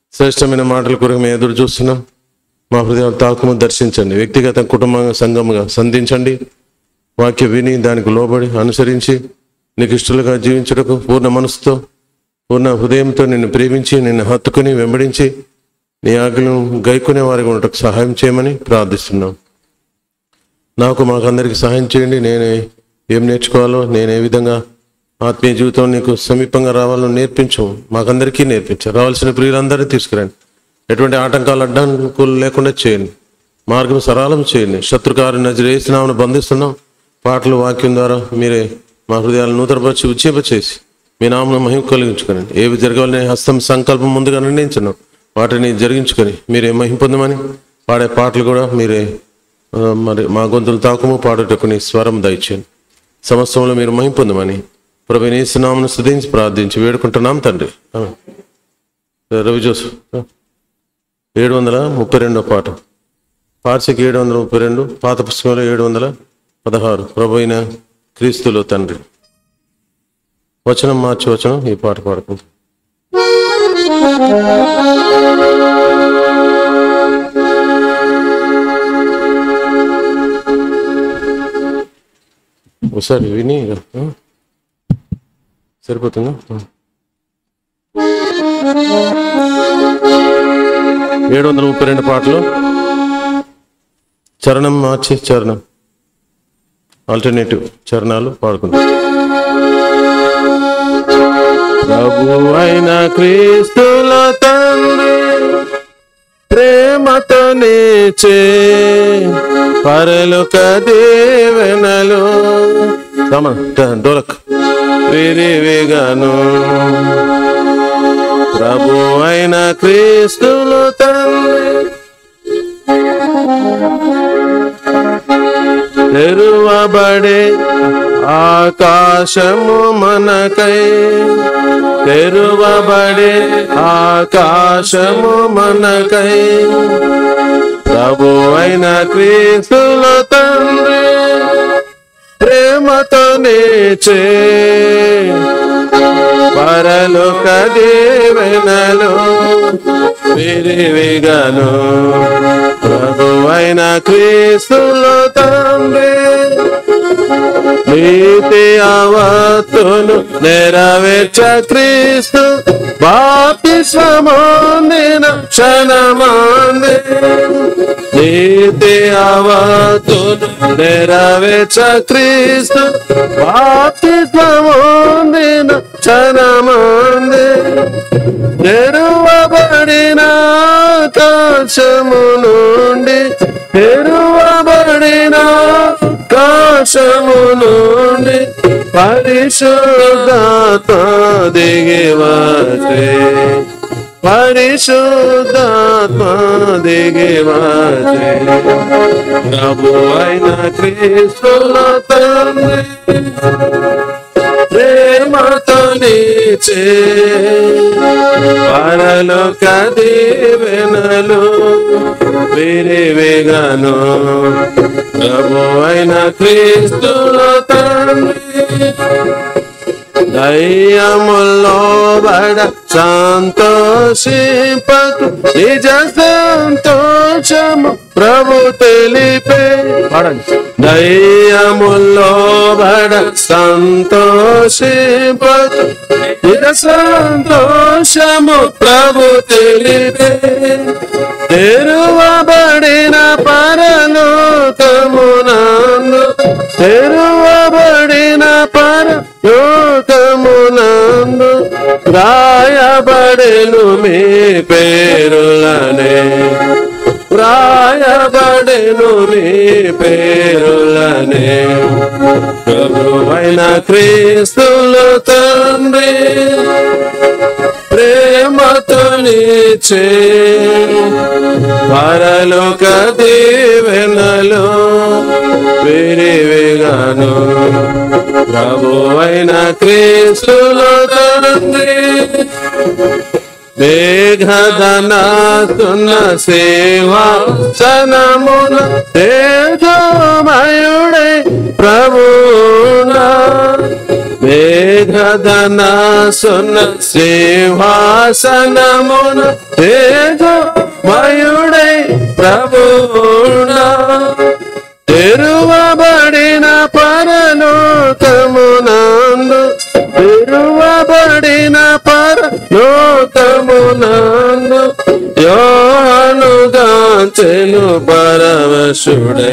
శ్రేష్టమైన మాటల కొరకు మేము ఎదురు చూస్తున్నాం మా హృదయం తాకుము దర్శించండి వ్యక్తిగత కుటుంబంగా సంఘముగా సంధించండి వాక్య విని దానికి లోబడి అనుసరించి నీకు ఇష్టలుగా జీవించుటకు పూర్ణ మనసుతో పూర్ణ హృదయంతో నిన్ను ప్రేమించి నిన్ను హత్తుకుని వెంబడించి నీ ఆజ్ఞను గైకునే వారికి ఉండటకు సహాయం చేయమని ప్రార్థిస్తున్నాం నాకు మాకందరికి సహాయం చేయండి నేను ఏం నేర్చుకోవాలో నేను ఏ విధంగా ఆత్మీయ జీవితం నీకు సమీపంగా రావాలో నేర్పించు మాకందరికీ నేర్పించు రావాల్సిన ప్రియులందరినీ తీసుకురండి ఎటువంటి ఆటంకాలు అడ్డంకులు లేకుండా చేయండి మార్గం సరళం చేయండి శత్రుకారు నజరేసినామను బంధిస్తున్నాం పాటలు వాక్యం ద్వారా మీరే మా హృదయాలను నూతనపరిచి ఉచ్చేపచేసి మీ నామను మహిమ కలిగించుకొని ఏవి జరగాలని హస్తం సంకల్పం ముందుగా నిర్ణయించను వాటిని జరిగించుకొని మీరే మహిమ పొందమని పాడే పాటలు కూడా మీరే ఆ, మరి మా గొంతులు తాకుము పాడుటకు నీ స్వరం దయచేయండి సమస్తంలో మీరు మహిమ పొందమని ప్రభు నేస్తున్నామని స్థుతించి ప్రార్థించి వేడుకుంటున్నాం తండ్రి ఆమేన్. రవి జోసఫ్ ఏడు వందల ముప్పై రెండో పాట పార్సికి ఏడు వందల ముప్పై రెండు పాత పుస్తకంలో ఏడు వందల పదహారు ప్రభు అయిన క్రీస్తులో తండ్రి వచనం మార్చి వచనం ఈ పాట పాడుకుంటాం ఒకసారి విని ఇక, ఆ? సరిపోతుందా ఆ. ఏడు వందల ముప్పై రెండు పాటలు చరణం మార్చి చరణం ఆల్టర్నేటివ్ చరణాలు పాడుకుంటాం ప్రభు అయిన క్రీస్తుల తండ్రి ప్రేమతో నీచే పరలుక దేవెనలు డోలక్ విరివిగాను ప్రభు అయిన క్రీస్తులు తండ్రి తెరువబడే ఆకాశము మనకై తెరువబడే ఆకాశము మనకై ప్రభు అయిన క్రీస్తుల తండ్రి ప్రేమతో నేచే పరలోక దేవెనలు విరివిగాను ప్రభు అయిన క్రీస్తులో తండ్రి నీతి అవత్తును నెరవేర్చ క్రీస్తు బాప్తిస్వమొందిన క్షణమాంది నీతి అవత్తును నెరవేర్చ క్రీస్తు బాప్తిస్వమొందిన క్షణమాంది తెరువబడిన ఆకాశము నుండి తెరువబడిన ఆకాశము నుండి పరిశుద్ధాత్మ దిగి వచ్చే పరిశుద్ధాత్మ దిగి వచ్చే ప్రభు అయిన క్రీస్తుల తండ్రి ప్రేమతో నీచే పరలోక దీవెనలు విరివిగాను ప్రభు అయిన క్రీస్తుల తండ్రి దయ్యముల్లో బడ సంతోషింపకు నిజ సంతోషము ప్రభు తెలిపే పాడండి దయ్యముల్లో బడ సంతోషింపకు నిజ సంతోషము ప్రభు తెలిపే తెరువబడిన పరలోకమునందు తెరువబడిన పరలోకమునందు రాయబడెను మీ పేరులనే రాయబడెను మీ పేరులనే ప్రభువైన క్రీస్తులు తండ్రి ప్రేమతో నీచే పరలోక దీవెనలు విరివిగాను ప్రభు అయిన క్రీస్తుల తండ్రి మేఘదనాస్తున్న సేవా సనమున తేజమయుడే ప్రభునా మేఘదనాసున్న సింహాసనమున తే ప్రభువునా తెరువబడిన పరలోకమునందు తెరువబడిన పరలోకమునందు యోనుగాంచెను పరవశుడే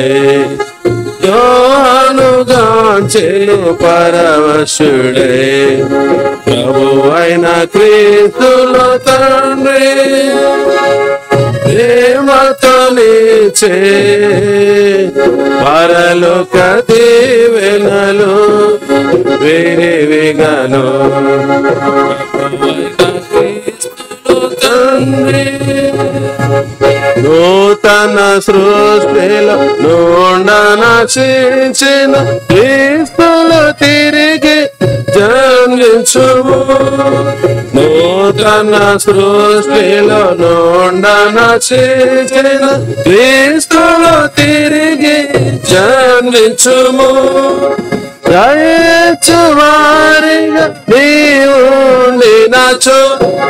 యోనుగాంచెను పరవశుడే ప్రభు అయిన క్రీస్తులో తండ్రి ప్రేమతో నీచే పరలోక దీవెనలు వేరేవిగాను తండ్రి నూతన సృష్టిలో నూండన చించిన క్రీస్తులు తిరిగి జన్మించుము నూతన సృష్టిలో నూండన చించిన క్రీస్తులు తిరిగి జన్మించుము జయించువారిగా నీవు నినచు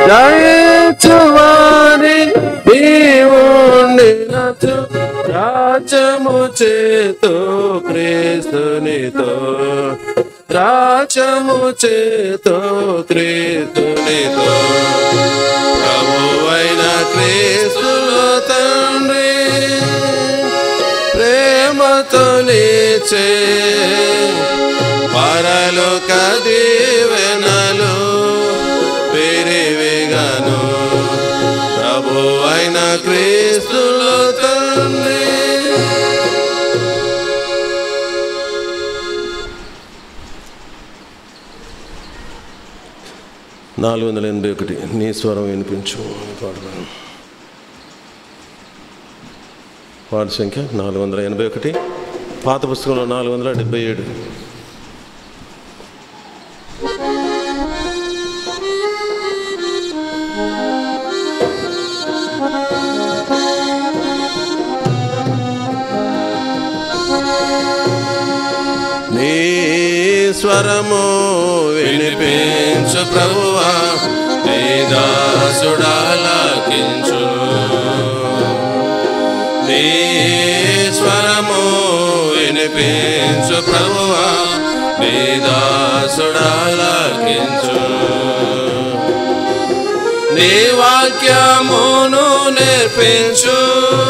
జయించువారి నీవు నినచు రాజము చేతో క్రీస్తునితో రాజము చేతో క్రీస్తునితో ప్రభువైన క్రీస్తులో తండ్రి ప్రేమతో నీచే పరలోక దీవెనలు పెరివిగను ప్రభు అయిన క్రీస్తులో తండ్రి నాలుగు వందల ఎనభై ఒకటి నీ స్వరం వినిపించు పాడదాం వార్డు సంఖ్య నాలుగు వందల ఎనభై ఒకటి పాత పుస్తకంలో నాలుగు వందల డెబ్బై ఏడు నీ స్వరము వినిపించు ప్రభువా నీ దాసుడాలకించు నీ స్వరము వినిపించు ప్రభువా నీ దాసుడాలకించు నీ వాక్యమును నేర్పించు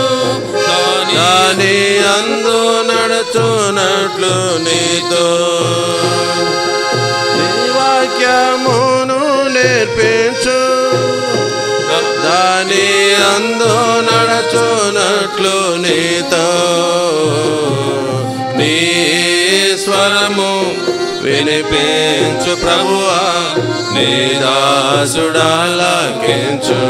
దాని అందు నడుచున్నట్లు నీతో నీ వాక్యమును నేర్పించు దాని అందు నడుచున్నట్లు నీతో నీ స్వరము వినిపించు ప్రభువా నీ దాసుడాలకించు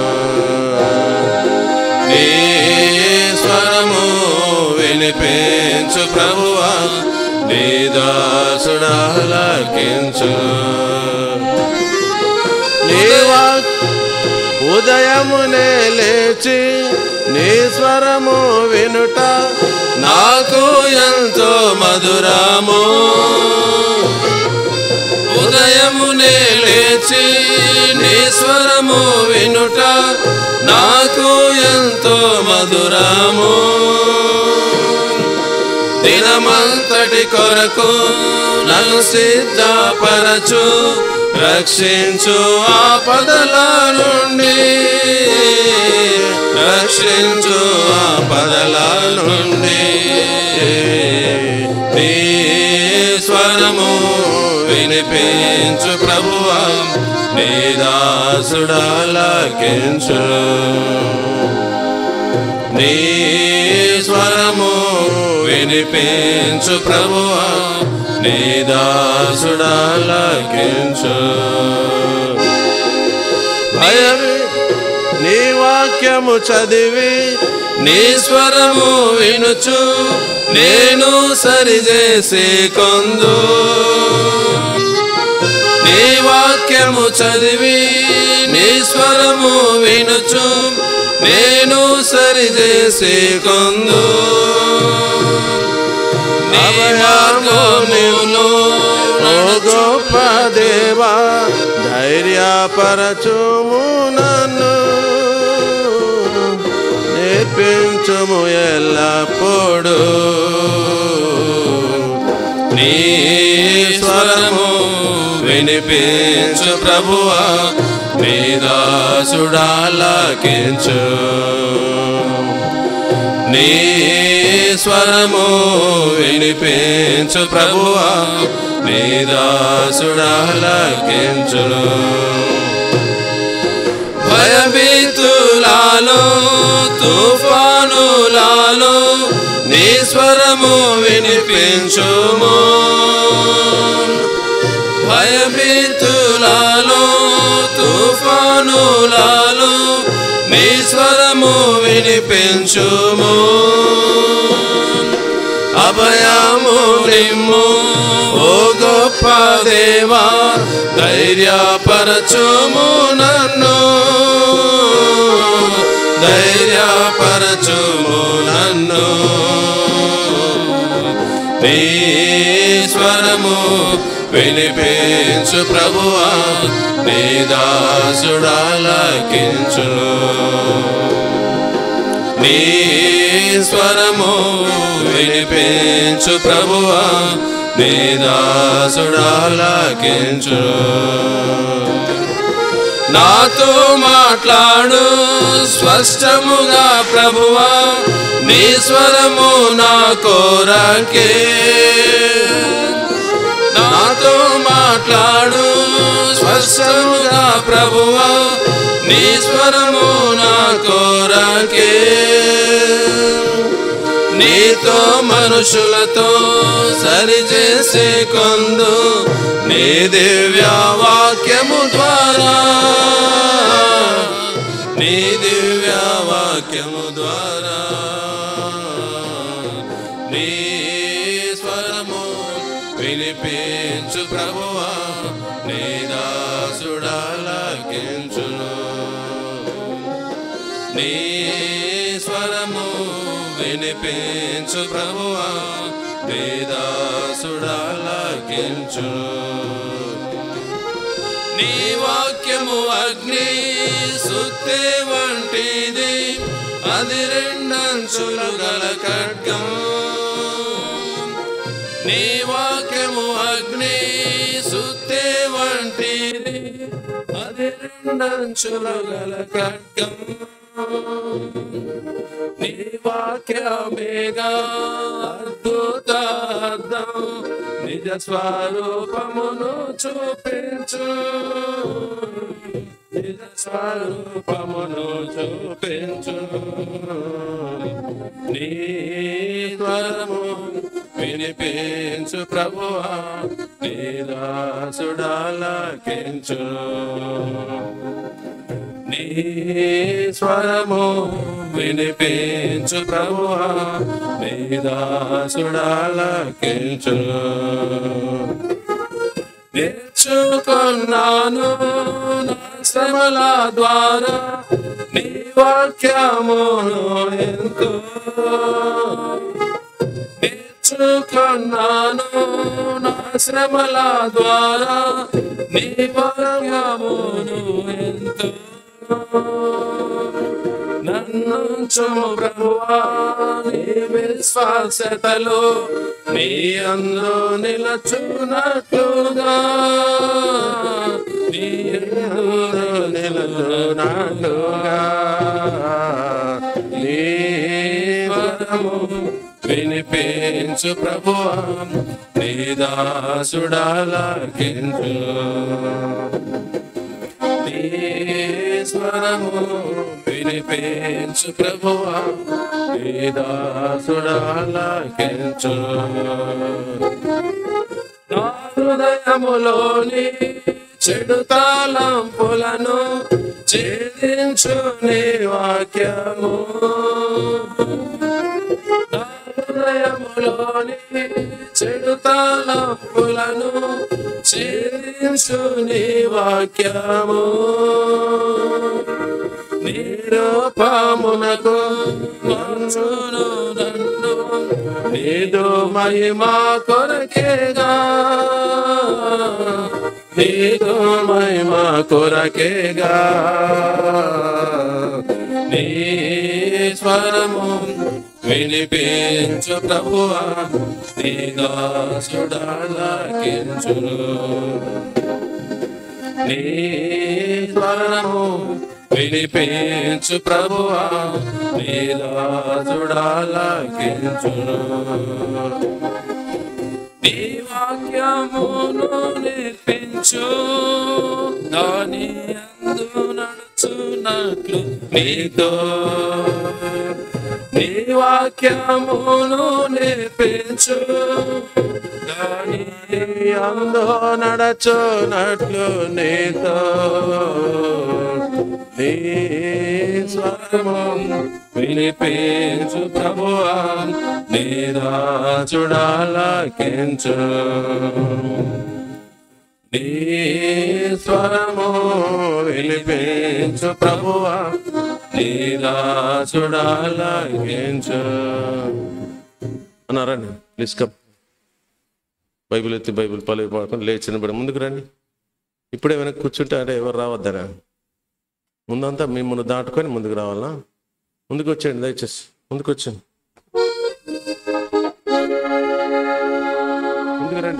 నీ స్వరము వినిపించు ప్రభువా నీ దాసుడాలకించు నీ వాక్ ఉదయమునే లేచి నీ స్వరము వినుట నాకు ఎంతో మధురము ఉదయమునే లేచి నీ స్వరము వినుట నాకు ఎంతో మధురము దినమంతటి కొరకు నన్ను సిద్ధపరచు రక్షించు ఆపదల నుండి రక్షించు ఆపదల నుండి నీ స్వరము వినిపించు ప్రభువా నీ దాసుడాలకించు నీ స్వరము వినిపించు ప్రభువా నీ దాసుడాలకించు భయమే నీ వాక్యము చదివి నీ స్వరము వినుచు నేను సరిచేసి కొందు నీ వాక్యము చదివి నీ స్వరము వినుచు నేను సరిచేసి కొందు నీ మార్గములో గొప్ప దేవా ధైర్యపరచుము నన్ను నేర్పించు స్థుతించుము ఎల్లప్పుడు నీ స్వరము వినిపించు ప్రభువా నీ దాసుడాలకించు నీ స్వరము వినిపించు ప్రభువా నీ దాసుడాలకించును భయభీతులాలో తుఫానులాలో నీ స్వరము వినిపించుము భయభీతులాలో తుఫానులాలో నీ స్వరము వినిపించుము అభయము నిమ్ము ఓ గొప్ప దేవా ధైర్యపరచుము నన్ను ధైర్యపరచుము నన్ను నీ స్వరము వినిపించు ప్రభువా నీ దాసుడాలకించును నీ స్వరము వినిపించు ప్రభువా నీ దాసుడాలకించును నాతో మాట్లాడు స్పష్టముగా ప్రభువా నీ స్వరము నా కోరకే నాతో మాట్లాడు స్పష్టముగా ప్రభువా నీ స్వరము నా కోరకే నీతో మనుషులతో సరిచేసే కొందు నీ దివ్య వాక్యము ద్వారా నీ దివ్య వాక్యము ద్వారా నీ స్వరము వినిపించు ప్రభువా నీ దాసుడాలకించును నీ స్వరము వినిపించు ప్రభువా నీ దాసుడాలకించును నీ వాక్యము అగ్ని సుత్తే వంటిది అది రెండంచులు గల ఖడ్గం నీ వాక్యము అగ్ని సుత్తే వంటిది అది రెండంచులు గల ఖడ్గం నీ వాక్యమేగా అద్భుతార్థం నిజ స్వరూపమును చూపించు నిజ స్వరూపమును చూపించు నీ స్వరము వినిపించు ప్రభువా నీ దాసుడాలకించు నీ స్వరము వినిపించు ప్రభువా నీ దాసుడాలకించు నేర్చుకున్నాను నా శ్రమల ద్వారా నీ వాక్యమును ఎంతో నేర్చుకున్నాను నా శ్రమల ద్వారా నీ వాక్యమును ఎంతో నన్ను చుము ప్రభువా నీ విశ్వాసతలో నీ అందు నిలచున్నట్లుగా నీ అందు నిలచున్నట్లుగా నీ వరము వినిపించు ప్రభువా నీ దాసుడాలకించు నీ స్వరము వినిపించు ప్రభువా నీ దాసుడాలకించు నా హృదయములోని చెడు తాళంపులను ఛేదించు నీ వాక్యము నా హృదయములోని చెడు తాళంపులను ఛేదించు నీ వాక్యము నిరూపమునకు మంచును నన్ను నీదు మహిమా కొరకేగా నీదు మహిమా కొరకేగా నీ స్వరము వినిపించు ప్రభువా నీ దాసుడాలకించును నీ స్వరము వినిపించు ప్రభువా నీ దాసుడాలకించును నీ వాక్యమును నేర్పించు దాని అందు నడుచున్నట్లు నీతో నీ వాక్యమును నేర్పించు దాని అందో నడచునట్లు నీతో నీ స్వరము వినిపించు ప్రభువా నీరా చూడాలకించు నీ స్వరము వినిపించు ప్రభువా నీరా చూడాలకించు అన్నారండి ప్లీజ్ కప్ బైబిల్ ఎత్తి బైబిల్ పలు పడుకొని లేచిన పడి ముందుకు రండి ఇప్పుడే వెనక్కి కూర్చుంటే అంటే ఎవరు రావద్దరా ముందంతా మిమ్మల్ని దాటుకొని ముందుకు రావాలా ముందుకు వచ్చేయండి దయచేసి ముందుకు వచ్చేయండి ముందుకు రండి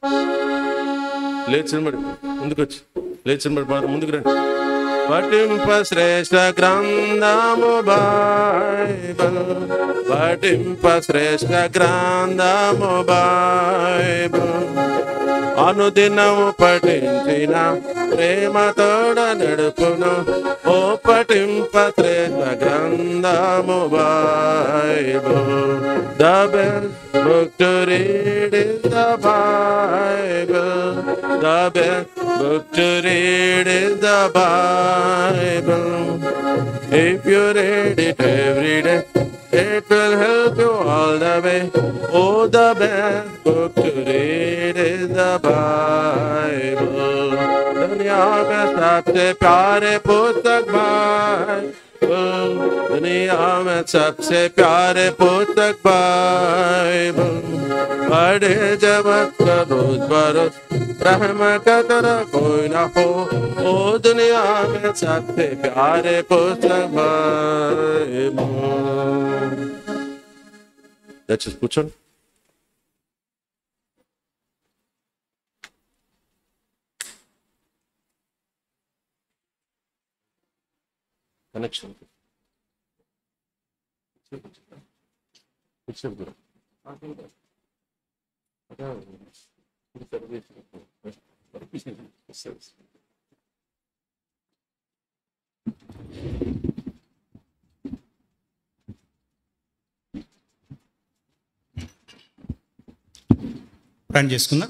లేచిన బడి ముందుకు వచ్చి లేచిన బడి పాడు ముందుకు రండి పఠింప శ్రేష్ఠ గ్రంథము బైబిల్ పఠింప శ్రేష్ఠ గ్రంథము బైబిల్ అనుదినము పఠించిన ప్రేమతోడ నడుపును ఓ పఠింప శ్రేష్ఠ గ్రంథము Bible the best book to read is the Bible the best book to read is the Bible. If you read it every day, it will help you all the way. Oh, the best book to read is the Bible. दुनिया में सबसे प्यारे पुस्तक Bible दुनिया में सबसे प्यारे पुस्तक बाइबल बड़े जबत का रोज बरोज रहम का तरह कोई ना हो ओ दुनिया में सबसे प्यारे पुस्तक बाइबल దయచేసి కూర్చోండి కనెక్షన్ ప్రాణం చేసుకుందాం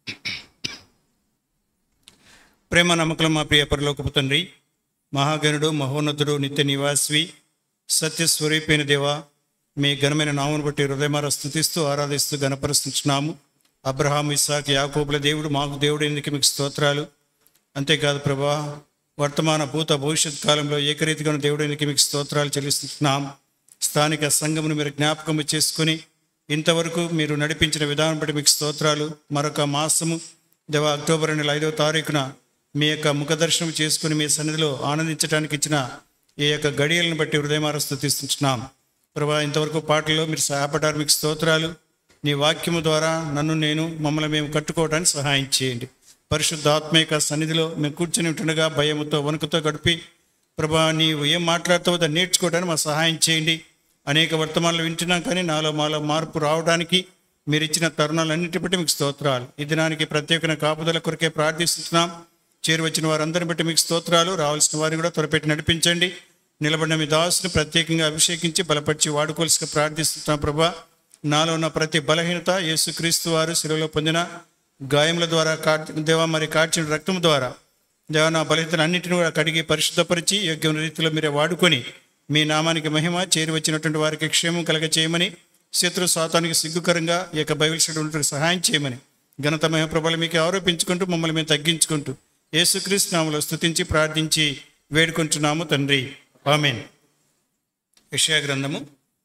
ప్రేమ నమ్మకం మా ప్రియ పరలోకపు తండ్రి మహాగణుడు మహోన్నతుడు నిత్య నివాసి సత్య స్వరూపైన దేవ మీ ఘనమైన నామను బట్టి హృదయమార స్థుతిస్తూ ఆరాధిస్తూ గణపరుస్తున్నాము అబ్రహాం ఇస్సాక్ యాకోబుల దేవుడు మాకు దేవుడు ఎందుకు మీకు స్తోత్రాలు అంతేకాదు ప్రభా వర్తమాన భూత భవిష్యత్ కాలంలో ఏకరీతిగా ఉన్న దేవుడానికి మీకు స్తోత్రాలు చెల్లిస్తున్నాం స్థానిక సంఘమును మీరు జ్ఞాపకం చేసుకొని ఇంతవరకు మీరు నడిపించిన విధానం బట్టి మీకు స్తోత్రాలు మరొక మాసము దేవ అక్టోబర్ నెల ఐదవ తారీఖున మీ యొక్క ముఖదర్శనం చేసుకుని మీ సన్నిధిలో ఆనందించడానికి ఇచ్చిన ఈ యొక్క గడియలను బట్టి హృదయమార స్థుతిస్తున్నాం ప్రభా ఇంతవరకు పాటల్లో మీరు సహాయపడ్డారు మీకు స్తోత్రాలు నీ వాక్యము ద్వారా నన్ను నేను మమ్మల్ని మేము కట్టుకోవడానికి సహాయం చేయండి పరిశుద్ధ ఆత్మీక సన్నిధిలో మేము కూర్చొని ఉంటుండగా భయముతో వణుకుతో గడిపి ప్రభా నీవు ఏం మాట్లాడుతావో దాన్ని నేర్చుకోవడానికి మా సహాయం చేయండి అనేక వర్తమానాలు వింటున్నాం కానీ నాలో మాలో మార్పు రావడానికి మీరు ఇచ్చిన తరుణాలన్నిటి బట్టి మీకు స్తోత్రాలు ఈ దినానికి ప్రత్యేకమైన కాపుదల కొరకే ప్రార్థిస్తున్నాం చేరువచ్చిన వారందరిని బట్టి మీకు స్తోత్రాలు రావాల్సిన వారిని కూడా త్వరపెట్టి నడిపించండి నిలబడిన మీ దాసుని ప్రత్యేకంగా అభిషేకించి బలపరిచి వాడుకోవాల్సిన ప్రార్థిస్తున్నాం ప్రభా నాలో ఉన్న ప్రతి బలహీనత యేసుక్రీస్తు వారు శిలువలో పొందిన గాయముల ద్వారా కాట్ దేవా మరి కార్చిన రక్తం ద్వారా దేవా నా బలహీనతలు అన్నింటిని కూడా కడిగి పరిశుద్ధపరిచి యోగ్యమైన రీతిలో మీరే వాడుకొని మీ నామానికి మహిమ చేరి వచ్చినటువంటి వారికి క్షేమం కలగ చేయమని శత్రు శాతానికి సిగ్గుకరంగా ఈ యొక్క బైబిల్ స్టడీ ఉండడానికి సహాయం చేయమని ఘనత మహిమ ప్రభలు మీకు ఆరోపించుకుంటూ మమ్మల్ని మేము తగ్గించుకుంటూ యేసుక్రీస్తు నామలో స్తుతించి ప్రార్థించి వేడుకుంటున్నాము తండ్రి ఆమెన్ యెషయా గ్రంథము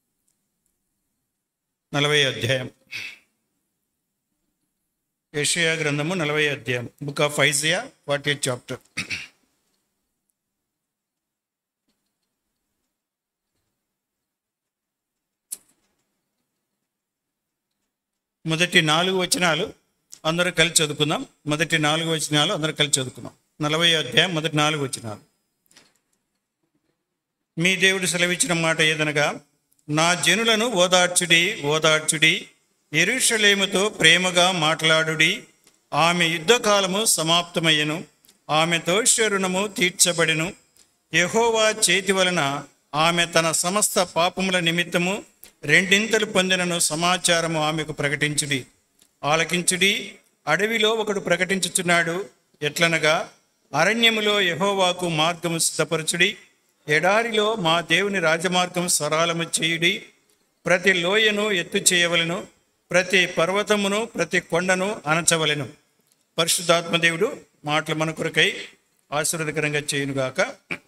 నలభై అధ్యాయం యెషయా గ్రంథము నలభై అధ్యాయం book of Isaiah forty eighth chapter మొదటి నాలుగు వచనాలు అందరూ కలిసి చదువుకుందాం మొదటి నాలుగు వచనాలు అందరూ కలిసి చదువుకుందాం నలభై అధ్యాయం మొదటి నాలుగు వచనాలు మీ దేవుడు సెలవిచ్చిన మాట ఏదనగా నా జనులను ఓదార్చుడి ఓదార్చుడి ఎరుషలేముతో ప్రేమగా మాట్లాడుడి ఆమె యుద్ధకాలము సమాప్తమయ్యను ఆమె దోషరుణము తీర్చబడెను యెహోవా చేతి వలన ఆమె తన సమస్త పాపముల నిమిత్తము రెండింతలు పొందినను సమాచారము ఆమెకు ప్రకటించుడి ఆలకించుడి అడవిలో ఒకడు ప్రకటించుచున్నాడు ఎట్లనగా అరణ్యములో యెహోవాకు మార్గము సిద్ధపరచుడి ఎడారిలో మా దేవుని రాజమార్గం సరళము చేయుడి ప్రతి లోయను ఎత్తు చేయవలెను ప్రతి పర్వతమును ప్రతి కొండను అణచవలెను పరిశుద్ధాత్మ దేవుడు మాటలు మన కొరకై ఆశీర్వదకరంగా చేయునుగాక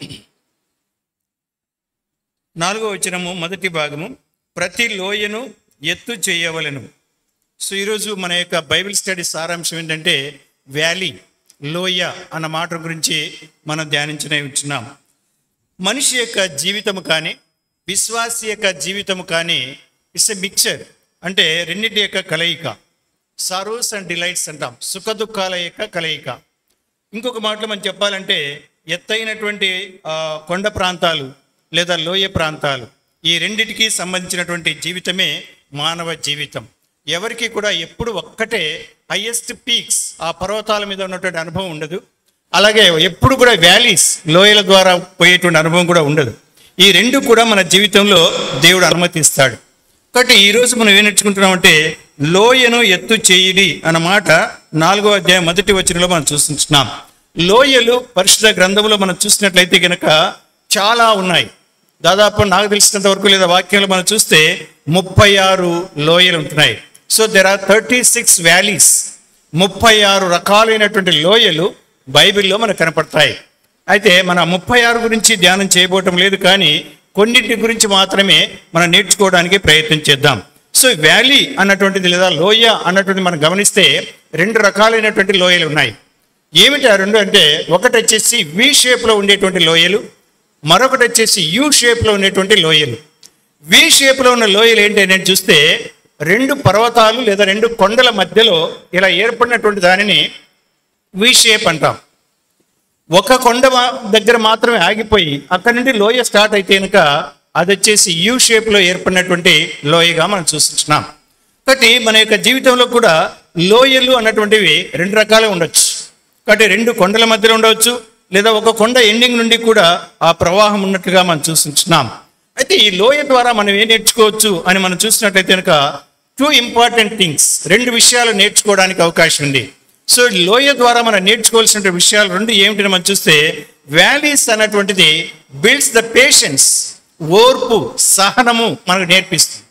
నాలుగో వచనము మొదటి భాగము ప్రతి లోయను ఎత్తు చేయవలెను సో ఈరోజు మన యొక్క బైబిల్ స్టడీ సారాంశం ఏంటంటే వ్యాలీ లోయ అన్న మాట గురించి మనం ధ్యానించనే ఉంచున్నాం మనిషి యొక్క జీవితము కానీ విశ్వాసి యొక్క జీవితము కానీ ఇట్స్ ఎ మిక్చర్ అంటే రెండింటి యొక్క కలయిక సారోస్ అండ్ డిలైట్స్ అంటాం సుఖ దుఃఖాల యొక్క కలయిక ఇంకొక మాటలో మనం చెప్పాలంటే ఎత్తైనటువంటి ఆ, కొండ ప్రాంతాలు లేదా లోయ ప్రాంతాలు ఈ రెండిటికి సంబంధించినటువంటి జీవితమే మానవ జీవితం ఎవరికి కూడా ఎప్పుడు ఒక్కటే హైయెస్ట్ పీక్స్ ఆ పర్వతాల మీద ఉన్నటువంటి అనుభవం ఉండదు అలాగే ఎప్పుడు కూడా వ్యాలీస్ లోయల ద్వారా పోయేటువంటి అనుభవం కూడా ఉండదు ఈ రెండు కూడా మన జీవితంలో దేవుడు అనుమతిస్తాడు కాబట్టి ఈరోజు మనం ఏం నేర్చుకుంటున్నామంటే లోయను ఎత్తు చేయుడి అన్న మాట నాలుగో అధ్యాయం మొదటి వచనంలో మనం చూస్తున్నాం లోయలు పరిశుద్ధ గ్రంథంలో మనం చూసినట్లయితే కనుక చాలా ఉన్నాయి దాదాపు నాకు తెలిసినంత వరకు లేదా వాక్యంలో మనం చూస్తే ముప్పై ఆరు లోయలు ఉంటున్నాయి so there are thirty six valleys ముప్పై ఆరు రకాలైనటువంటి లోయలు బైబిల్లో మనకు కనపడతాయి అయితే మన ముప్పై ఆరు గురించి ధ్యానం చేయబోవటం లేదు కానీ కొన్నింటి గురించి మాత్రమే మనం నేర్చుకోవడానికి ప్రయత్నం చేద్దాం సో వ్యాలీ అన్నటువంటిది లేదా లోయ అన్నటువంటిది మనం గమనిస్తే రెండు రకాలైనటువంటి లోయలు ఉన్నాయి ఏమిటి ఆ రెండు అంటే ఒకటి వచ్చేసి వి షేప్లో ఉండేటువంటి లోయలు మరొకటి వచ్చేసి యూ షేప్లో ఉండేటువంటి లోయలు వి షేప్లో ఉన్న లోయలు ఏంటి అనేది చూస్తే రెండు పర్వతాలు లేదా రెండు కొండల మధ్యలో ఇలా ఏర్పడినటువంటి దానిని వి షేప్ అంటాం ఒక కొండ మా- దగ్గర మాత్రమే ఆగిపోయి అక్కడి నుండి లోయ స్టార్ట్ అయితే కనుక అది వచ్చేసి యూ షేప్లో ఏర్పడినటువంటి లోయగా మనం చూస్తున్నాం కాబట్టి మన యొక్క జీవితంలో కూడా లోయలు అన్నటువంటివి రెండు రకాలు ఉండొచ్చు కాబట్టి రెండు కొండల మధ్యలో ఉండవచ్చు లేదా ఒక కొండ ఎండింగ్ నుండి కూడా ఆ ప్రవాహం ఉన్నట్లుగా మనం చూస్తున్నాం అయితే ఈ లోయ ద్వారా మనం ఏం నేర్చుకోవచ్చు అని మనం చూసినట్లయితే కనుక టూ ఇంపార్టెంట్ థింగ్స్ రెండు విషయాలు నేర్చుకోవడానికి అవకాశం ఉంది సో లోయ ద్వారా మనం నేర్చుకోవాల్సిన విషయాలు రెండు ఏమిటని మనం చూస్తే వ్యాలీస్ అన్నటువంటిది బిల్డ్స్ ద పేషెన్స్ ఓర్పు సహనము మనకు నేర్పిస్తుంది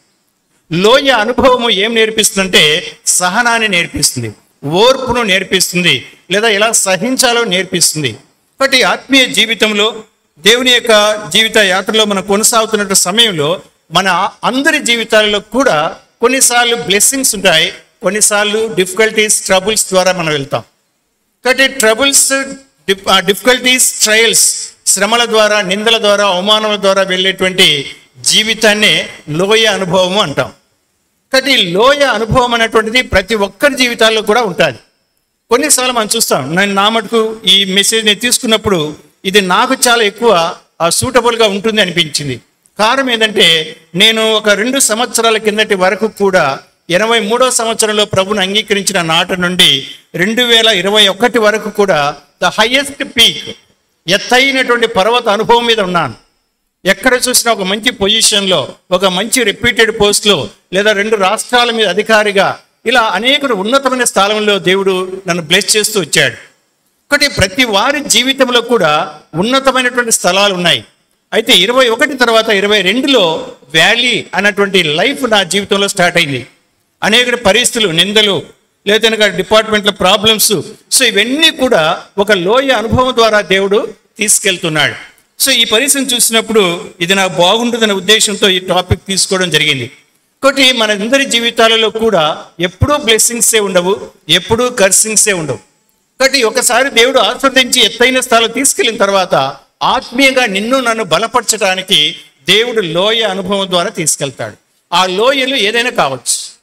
లోయ అనుభవము ఏం నేర్పిస్తుందంటే సహనాన్ని నేర్పిస్తుంది ఓర్పును నేర్పిస్తుంది లేదా ఎలా సహించాలో నేర్పిస్తుంది కాబట్టి ఆత్మీయ జీవితంలో దేవుని యొక్క జీవిత యాత్రలో మనం కొనసాగుతున్న సమయంలో మన అందరి జీవితాలలో కూడా కొన్నిసార్లు బ్లెస్సింగ్స్ ఉంటాయి కొన్నిసార్లు డిఫికల్టీస్ ట్రబుల్స్ ద్వారా మనం వెళ్తాం కాబట్టి ట్రబుల్స్ డిఫికల్టీస్ ట్రయల్స్ శ్రమల ద్వారా నిందల ద్వారా అవమానాల ద్వారా వెళ్ళేటువంటి జీవితాన్నే లోయ అనుభవము అంటాం కాబట్టి ఈ లోయ అనుభవం అనేటువంటిది ప్రతి ఒక్కరి జీవితాల్లో కూడా ఉంటుంది కొన్నిసార్లు మనం చూస్తాం నేను నా మటుకు ఈ మెసేజ్ నేను తీసుకున్నప్పుడు ఇది నాకు చాలా ఎక్కువ సూటబుల్గా ఉంటుంది అనిపించింది కారణం ఏంటంటే నేను ఒక రెండు సంవత్సరాల కిందటి వరకు కూడా ఎనభై మూడో సంవత్సరంలో ప్రభుని అంగీకరించిన నాటి నుండి రెండు వేల ఇరవై ఒకటి వరకు కూడా ద హైయెస్ట్ పీక్ ఎత్తైనటువంటి పర్వత అనుభవం మీద ఉన్నాను ఎక్కడ చూసినా ఒక మంచి పొజిషన్లో ఒక మంచి రిపీటెడ్ పోస్ట్లో లేదా రెండు రాష్ట్రాల మీద అధికారిగా ఇలా అనేక ఉన్నతమైన స్థానంలో దేవుడు నన్ను బ్లెస్ చేస్తూ వచ్చాడు ఒకటి ప్రతి వారి జీవితంలో కూడా ఉన్నతమైనటువంటి స్థలాలు ఉన్నాయి అయితే ఇరవై ఒకటి తర్వాత ఇరవై రెండులో వ్యాలీ అన్నటువంటి లైఫ్ నా జీవితంలో స్టార్ట్ అయింది అనేక పరిస్థితులు నిందలు లేదా డిపార్ట్మెంట్లో ప్రాబ్లమ్స్ సో ఇవన్నీ కూడా ఒక లోయ అనుభవం ద్వారా దేవుడు తీసుకెళ్తున్నాడు సో ఈ పరిస్థితిని చూసినప్పుడు ఇది నాకు బాగుంటుందనే ఉద్దేశంతో ఈ టాపిక్ తీసుకోవడం జరిగింది ఒకటి మన అందరి జీవితాలలో కూడా ఎప్పుడూ బ్లెస్సింగ్సే ఉండవు ఎప్పుడూ కర్సింగ్సే ఉండవు కాబట్టి ఒకసారి దేవుడు ఆస్వాదించి ఎత్తైన స్థాయిలో తీసుకెళ్ళిన తర్వాత ఆత్మీయంగా నిన్ను నన్ను బలపరచడానికి దేవుడు లోయ అనుభవం ద్వారా తీసుకెళ్తాడు ఆ లోయలు ఏదైనా కావచ్చు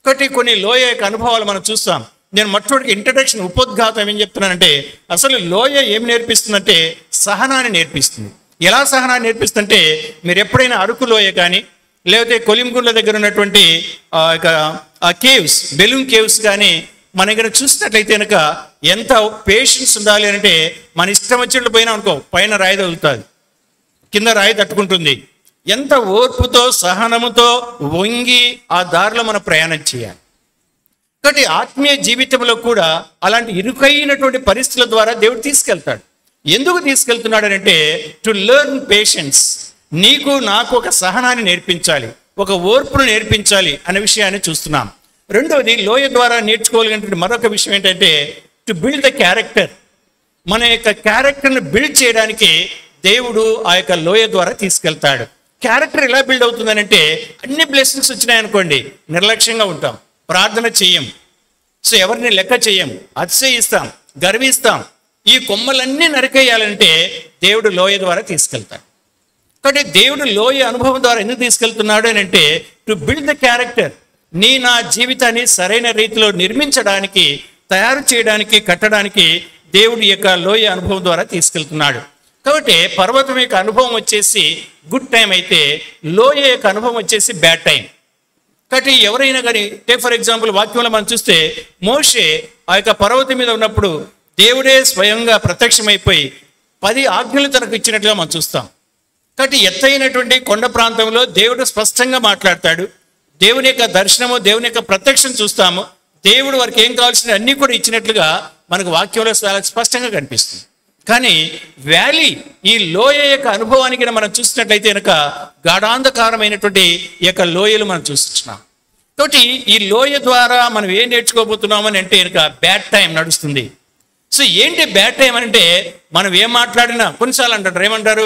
కాబట్టి కొన్ని లోయ యొక్క అనుభవాలు మనం చూస్తాం నేను మొట్టమొదటి ఇంట్రడక్షన్ ఉపోద్ఘాతం ఏం చెప్తున్నానంటే అసలు లోయ ఏం నేర్పిస్తుందంటే సహనాన్ని నేర్పిస్తుంది ఎలా సహనాన్ని నేర్పిస్తుందంటే మీరు ఎప్పుడైనా అరకు లోయ కానీ లేకపోతే కొలింగుండ్ల దగ్గర ఉన్నటువంటి ఆ యొక్క ఆ కేవ్స్ బెలూన్ కేవ్స్ కానీ మన దగ్గర చూసినట్లయితే కనుక ఎంత పేషెన్స్ ఉండాలి అంటే మన ఇష్టం వచ్చినట్లు పోయినా అనుకో పైన రాయి తగులుతుంది కింద రాయి తట్టుకుంటుంది ఎంత ఓర్పుతో సహనముతో వంగి ఆ దారిలో మనం ప్రయాణం చేయాలి కాబట్టి ఆత్మీయ జీవితంలో కూడా అలాంటి ఇరుకైనటువంటి పరిస్థితుల ద్వారా దేవుడు తీసుకెళ్తాడు ఎందుకు తీసుకెళ్తున్నాడు అంటే టు లెర్న్ పేషెన్స్ నీకు నాకు ఒక సహనాన్ని నేర్పించాలి ఒక ఓర్పును నేర్పించాలి అనే విషయాన్ని చూస్తున్నాం రెండవది లోయ ద్వారా నేర్చుకోగలిగినటువంటి మరొక విషయం ఏంటంటే టు బిల్డ్ ద క్యారెక్టర్ మన యొక్క క్యారెక్టర్ని బిల్డ్ చేయడానికి దేవుడు ఆ యొక్క లోయ ద్వారా తీసుకెళ్తాడు క్యారెక్టర్ ఎలా బిల్డ్ అవుతుందని అంటే అన్ని బ్లెస్సింగ్స్ వచ్చినాయనుకోండి నిర్లక్ష్యంగా ఉంటాం ప్రార్థన చెయ్యం సో ఎవరిని లెక్క చెయ్యం అతిశయిస్తాం గర్విస్తాం ఈ కొమ్మలన్నీ నరికేయాలంటే దేవుడు లోయ ద్వారా తీసుకెళ్తాడు కాబట్టి దేవుడు లోయ అనుభవం ద్వారా ఎందుకు తీసుకెళ్తున్నాడు అని అంటే టు బిల్డ్ ద క్యారెక్టర్ నీ నా జీవితాన్ని సరైన రీతిలో నిర్మించడానికి తయారు చేయడానికి కట్టడానికి దేవుడి యొక్క లోయ అనుభవం ద్వారా తీసుకెళ్తున్నాడు కాబట్టి పర్వతం యొక్క అనుభవం వచ్చేసి గుడ్ టైం అయితే లోయ యొక్క అనుభవం వచ్చేసి బ్యాడ్ టైం కాబట్టి ఎవరైనా కానీ టేక్ ఫర్ ఎగ్జాంపుల్ వాక్యంలో మనం చూస్తే మోషే ఆ యొక్క పర్వతం మీద ఉన్నప్పుడు దేవుడే స్వయంగా ప్రత్యక్షమైపోయి పది ఆజ్ఞలు తనకు ఇచ్చినట్లుగా మనం చూస్తాం కాబట్టి ఎత్తైనటువంటి కొండ ప్రాంతంలో దేవుడు స్పష్టంగా మాట్లాడతాడు దేవుని యొక్క దర్శనము దేవుని యొక్క ప్రత్యక్షం చూస్తాము దేవుడు వారికి ఏం కావాల్సిన అన్ని కూడా ఇచ్చినట్లుగా మనకు వాక్యంలో చాలా స్పష్టంగా కనిపిస్తుంది కానీ వ్యాలీ ఈ లోయ యొక్క అనుభవానికి గనుక మనం చూసినట్లయితే కనుక గాఢాంధకారమైనటువంటి ఈ యొక్క లోయలు మనం చూస్తున్నాం కాబట్టి ఈ లోయ ద్వారా మనం ఏం నేర్చుకోబోతున్నామని అంటే కనుక బ్యాడ్ టైం నడుస్తుంది సో ఏంటి బ్యాడ్ టైం అంటే మనం ఏం మాట్లాడినా కొన్నిసార్లు అంటారు ఏమంటారు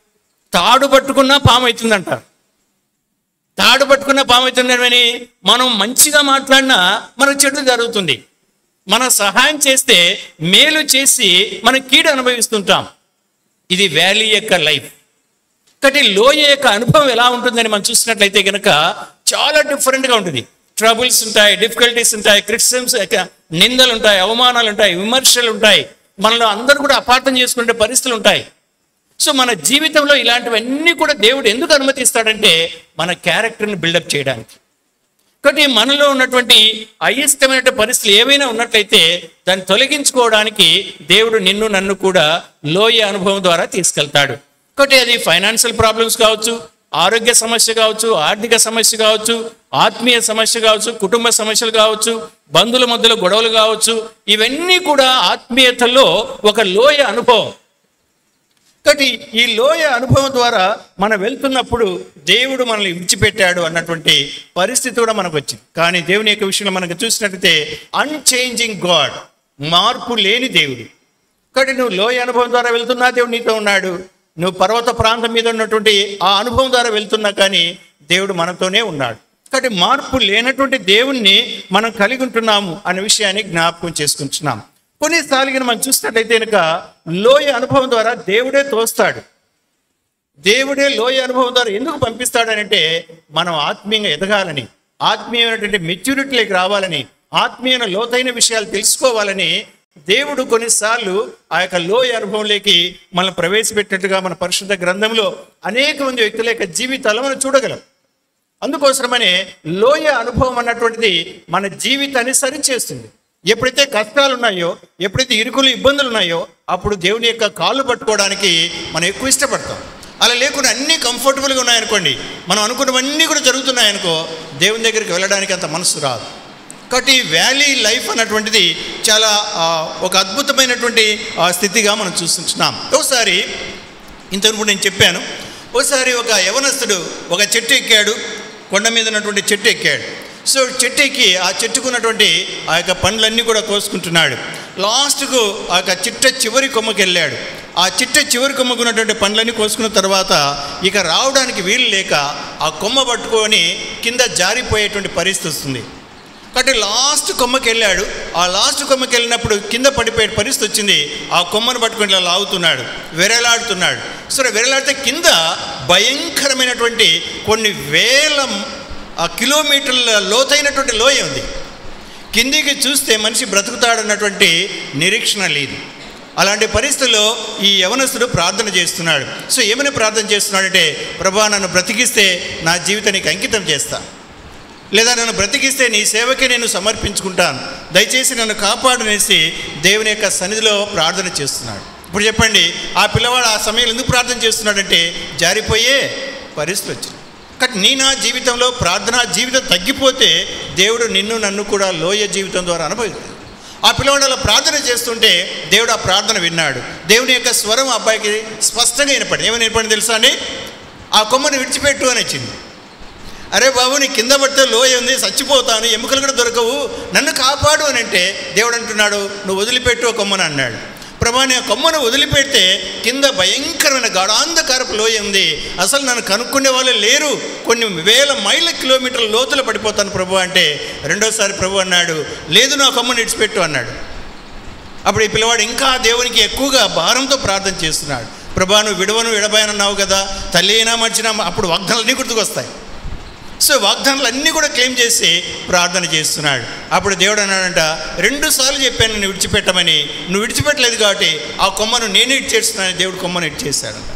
తాడు పట్టుకున్నా పాము అవుతుందంటారు తాడు పట్టుకున్న పాము అవుతుందని మనం మంచిగా మాట్లాడినా మనకు చెడు జరుగుతుంది మనం సహాయం చేస్తే మేలు చేసి మనం కీడు అనుభవిస్తుంటాం ఇది వ్యాలీ యొక్క లైఫ్ కాబట్టి లోయ యొక్క అనుభవం ఎలా ఉంటుందని మనం చూసినట్లయితే కనుక చాలా డిఫరెంట్గా ఉంటుంది ట్రబుల్స్ ఉంటాయి డిఫికల్టీస్ ఉంటాయి క్రిటిసిజమ్స్ నిందలు ఉంటాయి అవమానాలు ఉంటాయి విమర్శలు ఉంటాయి మనలో అందరూ కూడా అపార్థం చేసుకునే పరిస్థితులు ఉంటాయి సో మన జీవితంలో ఇలాంటివన్నీ కూడా దేవుడు ఎందుకు అనుమతిస్తాడంటే మన క్యారెక్టర్ని బిల్డప్ చేయడానికి కాబట్టి మనలో ఉన్నటువంటి అయిష్టమైన పరిస్థితులు ఏవైనా ఉన్నట్లయితే దాన్ని తొలగించుకోవడానికి దేవుడు నిన్ను నన్ను కూడా లోయ అనుభవం ద్వారా తీసుకెళ్తాడు కాబట్టి అది ఫైనాన్షియల్ ప్రాబ్లమ్స్ కావచ్చు ఆరోగ్య సమస్య కావచ్చు ఆర్థిక సమస్య కావచ్చు ఆత్మీయ సమస్య కావచ్చు కుటుంబ సమస్యలు కావచ్చు బంధువుల మధ్యలో గొడవలు కావచ్చు ఇవన్నీ కూడా ఆత్మీయతలో ఒక లోయ అనుభవం కాబట్టి ఈ లోయ అనుభవం ద్వారా మనం వెళ్తున్నప్పుడు దేవుడు మనల్ని విడిచిపెట్టాడు అన్నటువంటి పరిస్థితి కూడా మనకు వచ్చింది కానీ దేవుని యొక్క విషయంలో మనకు చూసినట్లయితే అన్చేంజింగ్ గాడ్ మార్పు లేని దేవుడు కాబట్టి నువ్వు లోయ అనుభవం ద్వారా వెళ్తున్నా దేవుడు నీతో ఉన్నాడు నువ్వు పర్వత ప్రాంతం మీద ఉన్నటువంటి ఆ అనుభవం ద్వారా వెళ్తున్నా కానీ దేవుడు మనతోనే ఉన్నాడు కాబట్టి మార్పు లేనటువంటి దేవుణ్ణి మనం కలిగి ఉంటున్నాము అనే విషయాన్ని జ్ఞాపకం చేసుకుంటున్నాం కొన్నిసార్లు కనుక మనం చూసినట్లయితే కనుక లోయ అనుభవం ద్వారా దేవుడే తోస్తాడు దేవుడే లోయ అనుభవం ద్వారా ఎందుకు పంపిస్తాడనంటే మనం ఆత్మీయంగా ఎదగాలని ఆత్మీయమైనటువంటి మెచ్యూరిటీలోకి రావాలని ఆత్మీయమైన లోతైన విషయాలు తెలుసుకోవాలని దేవుడు కొన్నిసార్లు ఆ యొక్క లోయ అనుభవంలోకి మనం ప్రవేశపెట్టినట్టుగా మన పరిశుద్ధ గ్రంథంలో అనేక మంది వ్యక్తుల యొక్క జీవితాలు మనం చూడగలం అందుకోసమనే లోయ అనుభవం అన్నటువంటిది మన జీవితాన్ని సరిచేస్తుంది ఎప్పుడైతే కష్టాలు ఉన్నాయో ఎప్పుడైతే ఇరుకులు ఇబ్బందులు ఉన్నాయో అప్పుడు దేవుని యొక్క కాళ్ళు పట్టుకోవడానికి మనం ఎక్కువ ఇష్టపడతాం అలా లేకుండా అన్నీ కంఫర్టబుల్గా ఉన్నాయనుకోండి మనం అనుకున్నవన్నీ కూడా జరుగుతున్నాయనుకో దేవుని దగ్గరికి వెళ్ళడానికి అంత మనసు రాదు కాబట్టి ఈ వ్యాలీ లైఫ్ అన్నటువంటిది చాలా ఆ, ఒక అద్భుతమైనటువంటి ఆ, స్థితిగా మనం చూస్తున్నాం ఒకసారి ఇంతకు నేను చెప్పాను ఒకసారి ఒక యవనస్తుడు ఒక చెట్టు ఎక్కాడు కొండ మీద ఉన్నటువంటి చెట్టు ఎక్కాడు సో చెట్టు ఎక్కి ఆ చెట్టుకున్నటువంటి ఆ యొక్క పండ్లన్నీ కూడా కోసుకుంటున్నాడు లాస్ట్కు ఆ యొక్క చిట్ట చివరి కొమ్మకి వెళ్ళాడు ఆ చిట్ట చివరి కొమ్మకున్నటువంటి పండ్లన్నీ కోసుకున్న తర్వాత ఇక రావడానికి వీలు లేక ఆ కొమ్మ పట్టుకొని కింద జారిపోయేటువంటి పరిస్థితి వస్తుంది కాబట్టి లాస్ట్ కొమ్మకి వెళ్ళాడు ఆ లాస్ట్ కొమ్మకి వెళ్ళినప్పుడు కింద పడిపోయే పరిస్థితి వచ్చింది ఆ కొమ్మను పట్టుకొని ఇలా లాగుతున్నాడు వెరలాడుతున్నాడు సరే వెరలాడితే కింద భయంకరమైనటువంటి కొన్ని వేల ఆ కిలోమీటర్ల లోతైనటువంటి లోయ ఉంది కిందికి చూస్తే మనిషి బ్రతుకుతాడన్నటువంటి నిరీక్షణ లేదు అలాంటి పరిస్థితుల్లో ఈ యవనస్తుడు ప్రార్థన చేస్తున్నాడు సో ఏమని ప్రార్థన చేస్తున్నాడంటే ప్రభా నన్ను బ్రతికిస్తే నా జీవితానికి అంకితం చేస్తా లేదా నన్ను బ్రతికిస్తే నీ సేవకే నేను సమర్పించుకుంటాను దయచేసి నన్ను కాపాడనేసి దేవుని యొక్క సన్నిధిలో ప్రార్థన చేస్తున్నాడు ఇప్పుడు చెప్పండి ఆ పిల్లవాడు ఆ సమయంలో ఎందుకు ప్రార్థన చేస్తున్నాడంటే జారిపోయే పరిస్థితి వచ్చింది కానీ నీ నా జీవితంలో ప్రార్థనా జీవితం తగ్గిపోతే దేవుడు నిన్ను నన్ను కూడా లోయ జీవితం ద్వారా అనుభవిస్తాడు ఆ పిల్లవాడు అలా ప్రార్థన చేస్తుంటే దేవుడు ఆ ప్రార్థన విన్నాడు దేవుని యొక్క స్వరం ఆ అబ్బాయికి స్పష్టంగా వినపడింది ఏమని వినపడింది తెలుసా అండి ఆ కొమ్మను విడిచిపెట్టు అని వచ్చింది అరే బాబు నీ కింద పడితే లోయ ఉంది చచ్చిపోతాను ఎముకలు కూడా దొరకవు నన్ను కాపాడు అని అంటే దేవుడు అంటున్నాడు నువ్వు వదిలిపెట్టు ఆ కొమ్మను అన్నాడు ప్రభా నీ ఆ కొమ్మను వదిలిపెడితే కింద భయంకరమైన గాఢాంధకారపు లోయ ఉంది అసలు నన్ను కనుక్కునే వాళ్ళు లేరు కొన్ని వేల మైళ్ళ కిలోమీటర్ల లోతులు పడిపోతాను ప్రభు అంటే రెండోసారి ప్రభు అన్నాడు లేదు నా కొమ్మను ఇడిచిపెట్టు అన్నాడు అప్పుడు ఈ పిల్లవాడు ఇంకా దేవునికి ఎక్కువగా భారంతో ప్రార్థన చేస్తున్నాడు ప్రభా నువ్వు విడవను విడబాయనన్నావు కదా తల్లి అయినా మర్చినా అప్పుడు వాగ్దానాలన్నీ గుర్తుకొస్తాయి సో వాగ్దానాలు అన్నీ కూడా క్లెయిమ్ చేసి ప్రార్థన చేస్తున్నాడు అప్పుడు దేవుడు అన్నాడంట రెండు సార్లు చెప్పాను నేను విడిచిపెట్టమని నువ్వు విడిచిపెట్టలేదు కాబట్టి ఆ కొమ్మను నేనే ఇచ్చేస్తున్నాను దేవుడు కొమ్మను ఇచ్చేసాడంట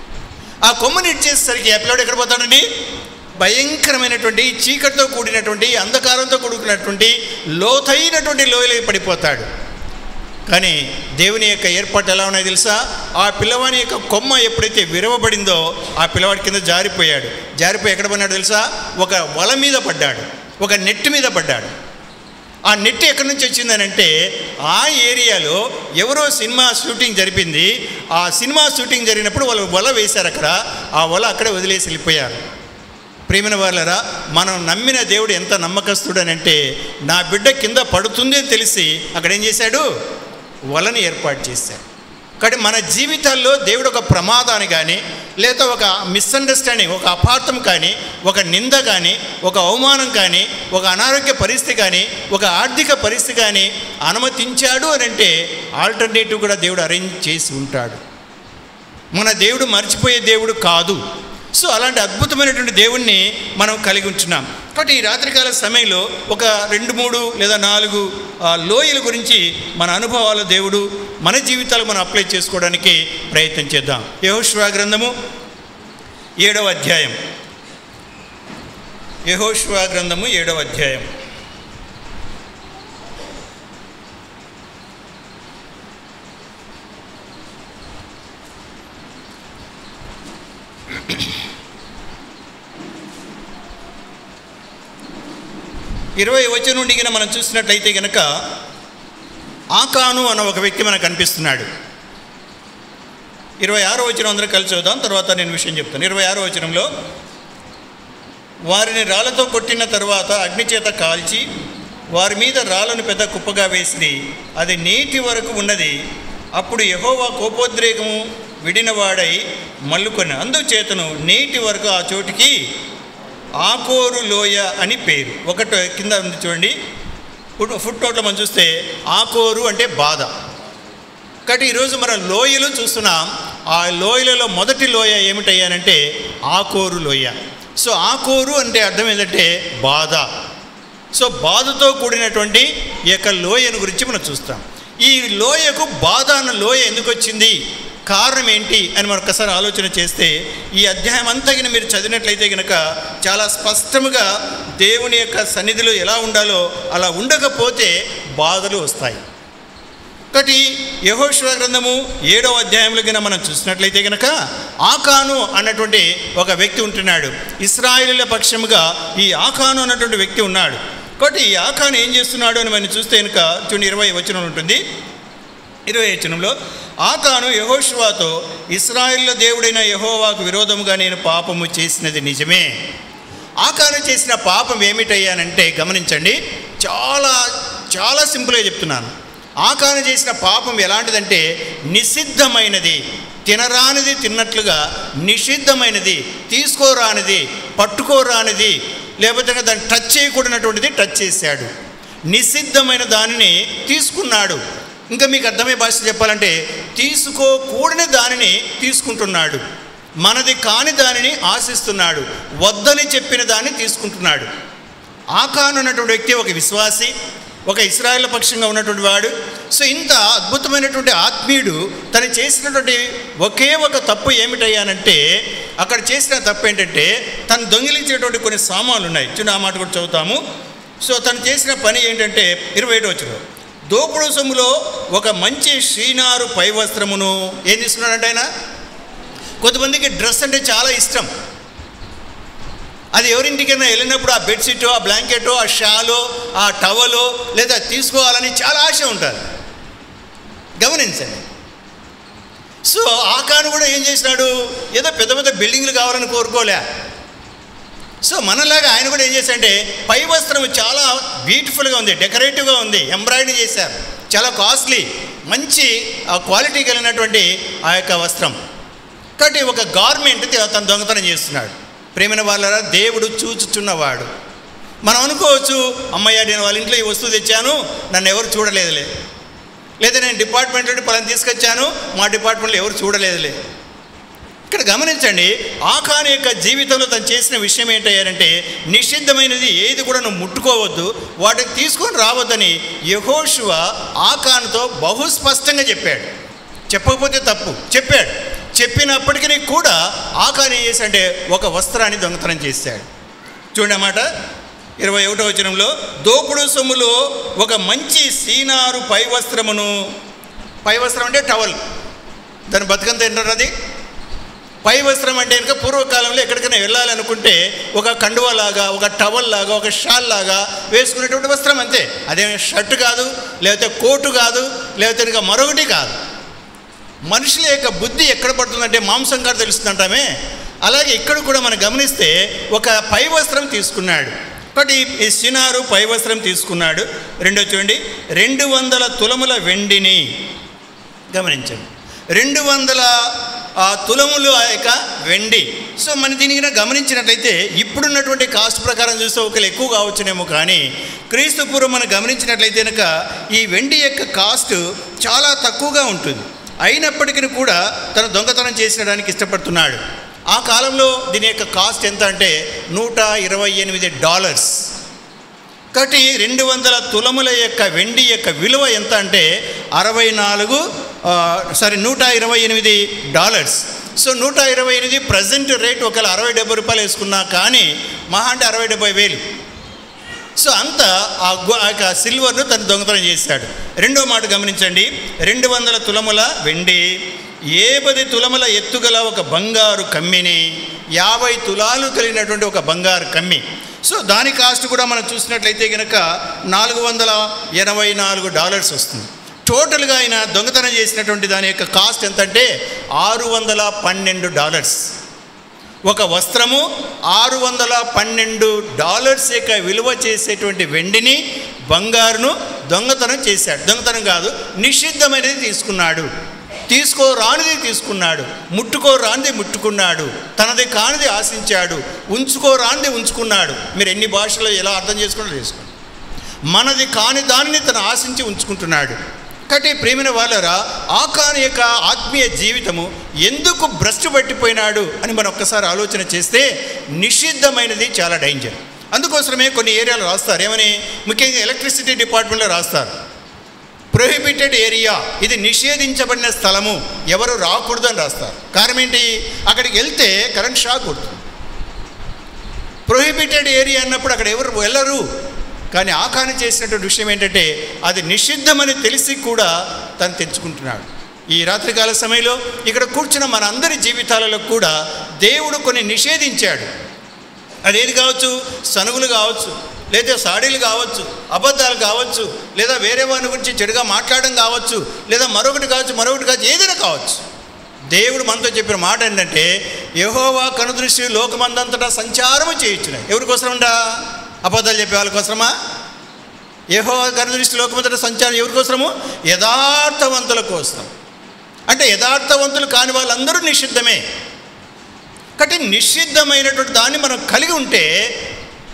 ఆ కొమ్మను ఇచ్చేసరికి ఆ పిల్లవాడు ఎక్కడ పోతాడండి భయంకరమైనటువంటి చీకటితో కూడినటువంటి అంధకారంతో కూడుకున్నటువంటి లోతైనటువంటి లోయలోకి పడిపోతాడు కానీ దేవుని యొక్క ఏర్పాటు ఎలా ఉన్నాయి తెలుసా ఆ పిల్లవాని యొక్క కొమ్మ ఎప్పుడైతే విరవబడిందో ఆ పిల్లవాడి కింద జారిపోయాడు జారిపోయి ఎక్కడ పడినాడు తెలుసా ఒక వల మీద పడ్డాడు ఒక నెట్ మీద పడ్డాడు ఆ నెట్ ఎక్కడి నుంచి వచ్చిందనంటే ఆ ఏరియాలో ఎవరో సినిమా షూటింగ్ జరిపింది ఆ సినిమా షూటింగ్ జరిగినప్పుడు వాళ్ళు వల వేశారు అక్కడ ఆ వల అక్కడే వదిలేసి వెళ్ళిపోయారు ప్రేమిన వాళ్ళరా మనం నమ్మిన దేవుడు ఎంత నమ్మకస్తుడనంటే నా బిడ్డ కింద పడుతుంది అని తెలిసి అక్కడ ఏం చేశాడు వలని ఏర్పాటు చేశాడు కాబట్టి మన జీవితాల్లో దేవుడు ఒక ప్రమాదాన్ని కానీ లేదా ఒక మిస్అండర్స్టాండింగ్ ఒక అపార్థం కానీ ఒక నింద కానీ ఒక అవమానం కానీ ఒక అనారోగ్య పరిస్థితి కానీ ఒక ఆర్థిక పరిస్థితి కానీ అనుమతించాడు అని అంటే ఆల్టర్నేటివ్ కూడా దేవుడు అరేంజ్ చేసి ఉంటాడు మన దేవుడు మర్చిపోయే దేవుడు కాదు సో అలాంటి అద్భుతమైనటువంటి దేవుణ్ణి మనం కలిగి ఉంటున్నాం కాబట్టి ఈ రాత్రికాల సమయంలో ఒక రెండు మూడు లేదా నాలుగు ఆ, లోయల గురించి మన అనుభవాలు దేవుడు మన జీవితాలు మనం అప్లై చేసుకోవడానికి ప్రయత్నం చేద్దాం యహోష్వా గ్రంథము ఏడవ అధ్యాయం యహోష్వా గ్రంథము ఏడవ అధ్యాయం ఇరవై వచ్చి నుండి గిన మనం చూసినట్లయితే గనక ఆకాను అన్న ఒక వ్యక్తి మనకు కనిపిస్తున్నాడు ఇరవై ఆరో వచనం అందరం కలిసి చదువుదాం తర్వాత నేను విషయం చెప్తాను ఇరవై ఆరో వచనంలో వారిని రాళ్లతో కొట్టిన తరువాత అగ్ని చేత కాల్చి వారి మీద రాళ్ళను పెద్ద కుప్పగా వేసి అది నీటి వరకు ఉన్నది అప్పుడు యహోవా కోపోద్రేకము విడినవాడై మల్లుకొని అందుచేతను నీటి వరకు ఆ చోటికి ఆకోరు లోయ అని పేరు ఒకటి కింద ఉంది చూడండి ఫుట్ ఫుట్ నోట్లో మనం చూస్తే ఆకోరు అంటే బాధ కాబట్టి ఈరోజు మనం లోయలు చూస్తున్నాం ఆ లోయలలో మొదటి లోయ ఏమిటయ్యానంటే ఆకోరు లోయ సో ఆకోరు అంటే అర్థం ఏంటంటే బాధ సో బాధతో కూడినటువంటి ఈ యొక్క లోయను గురించి మనం చూస్తాం ఈ లోయకు బాధ అన్న లోయ ఎందుకు వచ్చింది కారణం ఏంటి అని మనం ఒకసారి ఆలోచన చేస్తే ఈ అధ్యాయం అంతా గిన మీరు చదివినట్లయితే కనుక చాలా స్పష్టముగా దేవుని యొక్క సన్నిధిలో ఎలా ఉండాలో అలా ఉండకపోతే బాధలు వస్తాయి ఒకటి యహోశ్వ గ్రంథము ఏడవ అధ్యాయంలో కనుక మనం చూసినట్లయితే కనుక ఆకాను అన్నటువంటి ఒక వ్యక్తి ఉంటున్నాడు ఇస్రాయిలీల పక్షముగా ఈ ఆకాను అన్నటువంటి వ్యక్తి ఉన్నాడు కాబట్టి ఈ ఆకాను ఏం చేస్తున్నాడు అని మనం చూస్తే కనుక చూడండి ఇరవై వచనం ఉంటుంది ఇరవై వచనంలో ఆకాను యహోషువాతో ఇస్రాయిల్ల దేవుడైన యహోవాకు విరోధముగా నేను పాపము చేసినది నిజమే ఆకాను చేసిన పాపం ఏమిటయ్యానంటే గమనించండి చాలా చాలా సింపుల్గా చెప్తున్నాను ఆకాను చేసిన పాపం ఎలాంటిదంటే నిషిద్ధమైనది తినరానిది తిన్నట్లుగా నిషిద్ధమైనది తీసుకోరానిది పట్టుకోరానిది లేకపోతే దాన్ని టచ్ చేయకూడనటువంటిది టచ్ చేశాడు నిషిద్ధమైన దానిని తీసుకున్నాడు ఇంకా మీకు అర్థమయ్యే భాష చెప్పాలంటే తీసుకోకూడని దానిని తీసుకుంటున్నాడు మనది కాని దానిని ఆశిస్తున్నాడు వద్దని చెప్పిన దాన్ని తీసుకుంటున్నాడు ఆకాను అన్నటువంటి వ్యక్తి ఒక విశ్వాసి ఒక ఇస్రాయేల్ పక్షంగా ఉన్నటువంటి వాడు సో ఇంత అద్భుతమైనటువంటి ఆత్మీయుడు తను చేసినటువంటి ఒకే ఒక తప్పు ఏమిటయ్యానంటే అక్కడ చేసిన తప్పు ఏంటంటే తను దొంగిలించేటువంటి కొన్ని సామాన్లు ఉన్నాయి చిన్న ఆ మాట కూడా చదువుతాము సో తను చేసిన పని ఏంటంటే ఇరవై ఏడు వచ్చిన దోపుడు సొమ్ములో ఒక మంచి శ్రీనారు పై వస్త్రమును ఏం తీసుకున్నాడంటే ఆయన కొంతమందికి డ్రెస్ అంటే చాలా ఇష్టం అది ఎవరింటికైనా వెళ్ళినప్పుడు ఆ బెడ్షీట్ ఆ బ్లాంకెట్ ఆ షాలో ఆ టవలో లేదా తీసుకోవాలని చాలా ఆశ ఉంటుంది గమనించండి సో ఆకాను కూడా ఏం చేసినాడు ఏదో పెద్ద పెద్ద బిల్డింగ్లు కావాలని కోరుకోలే సో మనలాగా ఆయన కూడా ఏం చేశాడంటే పై వస్త్రం చాలా బ్యూటిఫుల్గా ఉంది డెకరేటివ్గా ఉంది ఎంబ్రాయిడరీ చేశారు చాలా కాస్ట్లీ మంచి ఆ క్వాలిటీ కలిగినటువంటి ఆ యొక్క వస్త్రం కాబట్టి ఒక గార్మెంట్ తను దొంగతనం చేస్తున్నాడు ప్రేమైన వాళ్ళరా దేవుడు చూచుచున్నవాడు మనం అనుకోవచ్చు అమ్మయ్య నేను వాళ్ళ ఇంట్లో ఈ వస్తువు తెచ్చాను నన్ను ఎవరు చూడలేదులే లేదా నేను డిపార్ట్మెంట్ నుండి పలాని తీసుకొచ్చాను మా డిపార్ట్మెంట్లో ఎవరు చూడలేదులే ఇక్కడ గమనించండి ఆకాని యొక్క జీవితంలో తను చేసిన విషయం ఏంటయ్యారంటే నిషిద్ధమైనది ఏది కూడా నువ్వు ముట్టుకోవద్దు వాటిని తీసుకొని రావద్దని యహోశువ ఆకానుతో బహు స్పష్టంగా చెప్పాడు చెప్పకపోతే తప్పు చెప్పాడు చెప్పినప్పటికీ కూడా ఆకాని ఏం చేశాడంటే ఒక వస్త్రాన్ని దొంగతనం చేశాడు చూడండి అన్నమాట ఇరవై ఒకటో వచనంలో దోపుడు సొమ్ములో ఒక మంచి సీనారు పై వస్త్రమును పై వస్త్రం అంటే టవల్ దాని బతుకంత ఏంటారు అది పై వస్త్రం అంటే కనుక పూర్వకాలంలో ఎక్కడికైనా వెళ్ళాలనుకుంటే ఒక కండువా లాగా ఒక టవల్ లాగా ఒక షాల్ లాగా వేసుకునేటువంటి వస్త్రం అంతే అదే షర్ట్ కాదు లేకపోతే కోటు కాదు లేకపోతే ఇంకా మరొకటి కాదు మనుషుల యొక్క బుద్ధి ఎక్కడ పడుతుందంటే మాంసం కాదు తెలుస్తుందంటామే అలాగే ఇక్కడ కూడా మనం గమనిస్తే ఒక పై వస్త్రం తీసుకున్నాడు కాబట్టి ఈ సినారు పై వస్త్రం తీసుకున్నాడు రెండో చూడండి రెండు వందల తులముల వెండిని గమనించండి రెండు వందల ఆ, తులములు ఆ యొక్క వెండి సో మన దీనికి కనుక గమనించినట్లయితే ఇప్పుడున్నటువంటి కాస్ట్ ప్రకారం చూస్తే ఒకరు ఎక్కువ కావచ్చునేమో కానీ క్రీస్తు పూర్వం మనం గమనించినట్లయితే కనుక ఈ వెండి యొక్క కాస్ట్ చాలా తక్కువగా ఉంటుంది అయినప్పటికీ కూడా తను దొంగతనం చేసడానికి ఇష్టపడుతున్నాడు ఆ కాలంలో దీని యొక్క కాస్ట్ ఎంత అంటే నూట ఇరవై ఎనిమిది డాలర్స్ కాబట్టి రెండు వందల తులముల యొక్క వెండి యొక్క విలువ ఎంత అంటే అరవై నాలుగు సారీ నూట ఇరవై ఎనిమిది డాలర్స్ సో నూట ఇరవై ఎనిమిది ప్రజెంట్ రేట్ ఒకవేళ అరవై డెబ్బై రూపాయలు వేసుకున్నా కానీ మహా అంటే అరవై డెబ్బై వేలు సో అంత ఆ గు- ఆ యొక్క సిల్వర్ను తను దొంగతనం చేశాడు రెండో మాట గమనించండి రెండు వందల తులముల వెండి ఏ పది తులముల ఎత్తుగల ఒక బంగారు కమ్మిని యాభై తులాలు కలిగినటువంటి ఒక బంగారు కమ్మి సో దాని కాస్ట్ కూడా మనం చూసినట్లయితే కనుక నాలుగు వందల ఎనభై నాలుగు డాలర్స్ వస్తుంది టోటల్గా ఆయన దొంగతనం చేసినటువంటి దాని యొక్క కాస్ట్ ఎంత అంటే ఆరు వందల పన్నెండు డాలర్స్ ఒక వస్త్రము ఆరు వందల పన్నెండు డాలర్స్ యొక్క విలువ చేసేటువంటి వెండిని బంగారును దొంగతనం చేశాడు దొంగతనం కాదు నిషిద్ధమైనది తీసుకున్నాడు తీసుకోరానిది తీసుకున్నాడు ముట్టుకోరానిది ముట్టుకున్నాడు తనది కానిది ఆశించాడు ఉంచుకోరానిది ఉంచుకున్నాడు మీరు ఎన్ని భాషలో ఎలా అర్థం చేసుకున్నారో చేసుకోండి మనది కాని దానిని తను ఆశించి ఉంచుకుంటున్నాడు కాబట్టి ప్రేమిన వాళ్ళరా ఆకాని యొక్క ఆత్మీయ జీవితము ఎందుకు భ్రష్టు పట్టిపోయినాడు అని మనం ఒక్కసారి ఆలోచన చేస్తే నిషిద్ధమైనది చాలా డేంజర్ అందుకోసమే కొన్ని ఏరియాలు రాస్తారు ఏమని ముఖ్యంగా ఎలక్ట్రిసిటీ డిపార్ట్మెంట్లో రాస్తారు ప్రొహిబిటెడ్ ఏరియా ఇది నిషేధించబడిన స్థలము ఎవరు రాకూడదు అని రాస్తారు కారణం ఏంటి అక్కడికి వెళ్తే కరెంట్ షాక్ కొడుతుంది ప్రొహిబిటెడ్ ఏరియా అన్నప్పుడు అక్కడ ఎవరు వెళ్ళరు కానీ ఆకాని చేసినటువంటి విషయం ఏంటంటే అది నిషిద్ధమని తెలిసి కూడా తను తెచ్చుకుంటున్నాడు ఈ రాత్రికాల సమయంలో ఇక్కడ కూర్చున్న మన అందరి జీవితాలలో కూడా దేవుడు కొన్ని నిషేధించాడు అదేది కావచ్చు సనుగులు కావచ్చు లేదా సాడీలు కావచ్చు అబద్ధాలు కావచ్చు లేదా వేరే వారి గురించి చెడుగా మాట్లాడడం కావచ్చు లేదా మరొకటి కావచ్చు మరొకటి కావచ్చు ఏదైనా కావచ్చు దేవుడు మనతో చెప్పిన మాట ఏంటంటే యహోవా కనుదృష్టి లోకమందంతటా సంచారము చేయించున్నాయి ఎవరి కోసమంట అబద్ధాలు చెప్పే వాళ్ళ కోసమా యహోవా కనుదృష్టి లోకమంతటా సంచారం ఎవరి కోసము యథార్థవంతుల కోసం అంటే యథార్థవంతులు కాని వాళ్ళందరూ నిషిద్ధమే కాబట్టి నిషిద్ధమైనటువంటి దాన్ని మనం కలిగి ఉంటే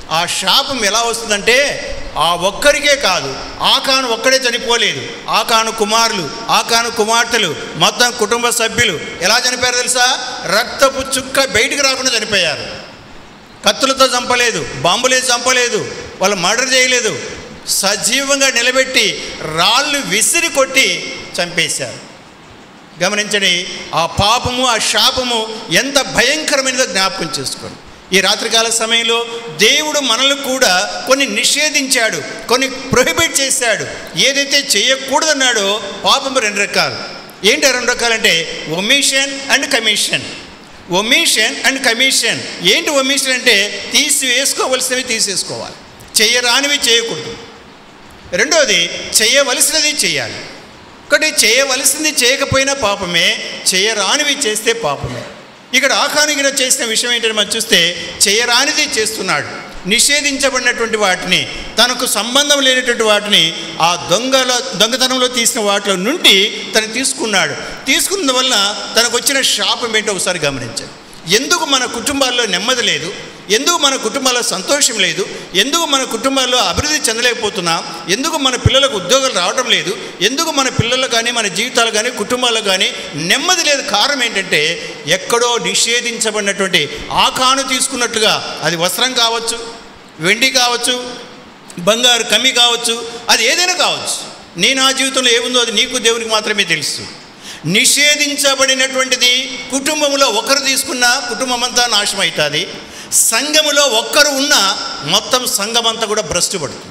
ఆ శాపం ఎలా వస్తుందంటే ఆ ఒక్కరికే కాదు ఆకాను ఒక్కడే చనిపోలేదు ఆకాను కుమారులు ఆకాను కుమార్తెలు మొత్తం కుటుంబ సభ్యులు ఎలా చనిపోయారు తెలుసా రక్తపు చుక్క బయటికి రాకుండా చనిపోయారు కత్తులతో చంపలేదు బాంబులే చంపలేదు వాళ్ళు మర్డర్ చేయలేదు సజీవంగా నిలబెట్టి రాళ్ళు విసిరి కొట్టి చంపేశారు గమనించండి ఆ పాపము ఆ శాపము ఎంత భయంకరమైనదో జ్ఞాపకం చేసుకోండి ఈ రాత్రికాల సమయంలో దేవుడు మనల్ని కూడా కొన్ని నిషేధించాడు కొన్ని ప్రొహిబిట్ చేశాడు ఏదైతే చేయకూడదన్నాడో పాపము రెండు రకాలు ఏంటి ఆ రెండు రకాలంటే omission and commission omission and commission ఏంటి ఒమిషన్ అంటే తీసివేసుకోవలసినవి తీసేసుకోవాలి చేయరానివి చేయకూడదు రెండవది చేయవలసినది చేయాలి ఒకటి చేయవలసింది చేయకపోయినా పాపమే చేయరానివి చేస్తే పాపమే ఇక్కడ ఆకానిగిన చేసిన విషయం ఏంటని మనం చూస్తే చేయరానిది చేస్తున్నాడు నిషేధించబడినటువంటి వాటిని తనకు సంబంధం లేనటువంటి వాటిని ఆ దొంగల దొంగతనంలో తీసిన వాటిలో నుండి తను తీసుకున్నాడు తీసుకున్న వల్ల తనకు వచ్చిన శాపం ఏంటో ఒకసారి గమనించాడు ఎందుకు మన కుటుంబాల్లో నెమ్మది లేదు ఎందుకు మన కుటుంబాల్లో సంతోషం లేదు ఎందుకు మన కుటుంబాల్లో అభివృద్ధి చెందలేకపోతున్నాం ఎందుకు మన పిల్లలకు ఉద్యోగాలు రావడం లేదు ఎందుకు మన పిల్లలు కానీ మన జీవితాలు కానీ కుటుంబాలు కానీ నెమ్మది లేదు కారణం ఏంటంటే ఎక్కడో నిషేధించబడినటువంటి ఆకాను తీసుకున్నట్లుగా అది వస్త్రం కావచ్చు వెండి కావచ్చు బంగారు కమ్మి కావచ్చు అది ఏదైనా కావచ్చు నీ నా జీవితంలో ఏముందో అది నీకు దేవునికి మాత్రమే తెలుసు నిషేధించబడినటువంటిది కుటుంబంలో ఒకరు తీసుకున్నా కుటుంబం అంతా నాశనం అవుతుంది సంఘములో ఒక్కరు ఉన్నా మొత్తం సంఘం అంతా కూడా భ్రష్టు పడుతుంది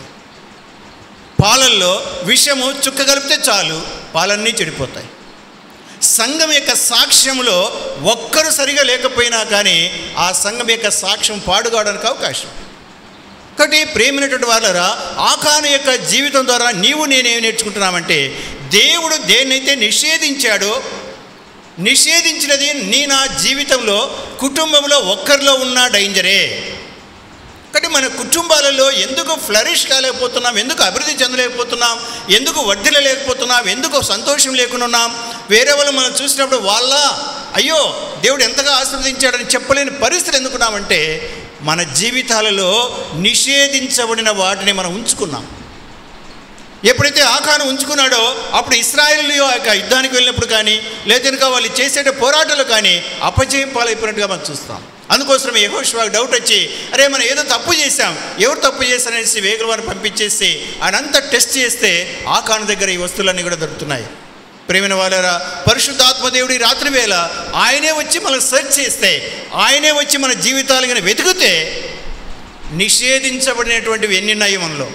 పాలల్లో విషము చుక్క కలిపితే చాలు పాలన్నీ చెడిపోతాయి సంఘం యొక్క సాక్ష్యంలో ఒక్కరు సరిగా లేకపోయినా కానీ ఆ సంఘం యొక్క సాక్ష్యం పాడుకోవడానికి అవకాశం కాబట్టి ప్రేమైనటువంటి వాళ్ళరా ఆకాను యొక్క జీవితం ద్వారా నీవు నేనేం నేర్చుకుంటున్నామంటే దేవుడు దేన్నైతే నిషేధించాడో నిషేధించినది నీ నా జీవితంలో కుటుంబంలో ఒక్కరిలో ఉన్న డేంజరే కాబట్టి మన కుటుంబాలలో ఎందుకు ఫ్లరిష్ కాలేకపోతున్నాం ఎందుకు అభివృద్ధి చెందలేకపోతున్నాం ఎందుకు వర్ధిల్లలేకపోతున్నాం ఎందుకు సంతోషం లేకుండా ఉన్నాం వేరే వాళ్ళు మనం చూసినప్పుడు వాళ్ళ అయ్యో దేవుడు ఎంతగా ఆశీర్వదించాడని చెప్పలేని పరిస్థితి ఎందుకున్నామంటే మన జీవితాలలో నిషేధించబడిన వాటిని మనం ఉంచుకున్నాం ఎప్పుడైతే ఆకాను ఉంచుకున్నాడో అప్పుడు ఇస్రాయేల్ యొక్క యుద్ధానికి వెళ్ళినప్పుడు కానీ లేదా వాళ్ళు చేసే పోరాటాలు కానీ అపజయం పాలైపోయినట్టుగా మనం చూస్తాం అందుకోసం యహోష్వాకి డౌట్ వచ్చి అరే మనం ఏదో తప్పు చేశాం ఎవరు తప్పు చేశారనేసి వేగుల వారిని పంపించేసి ఆయనంతా టెస్ట్ చేస్తే ఆకాను దగ్గర ఈ వస్తువులన్నీ కూడా దొరుకుతున్నాయి ప్రేమిన వాళ్ళరా పరిశుద్ధాత్మదేవుడి రాత్రి వేళ ఆయనే వచ్చి మనం సెర్చ్ చేస్తే ఆయనే వచ్చి మన జీవితాలు కానీ వెతికితే నిషేధించబడినటువంటివి ఎన్ని ఉన్నాయి మనలో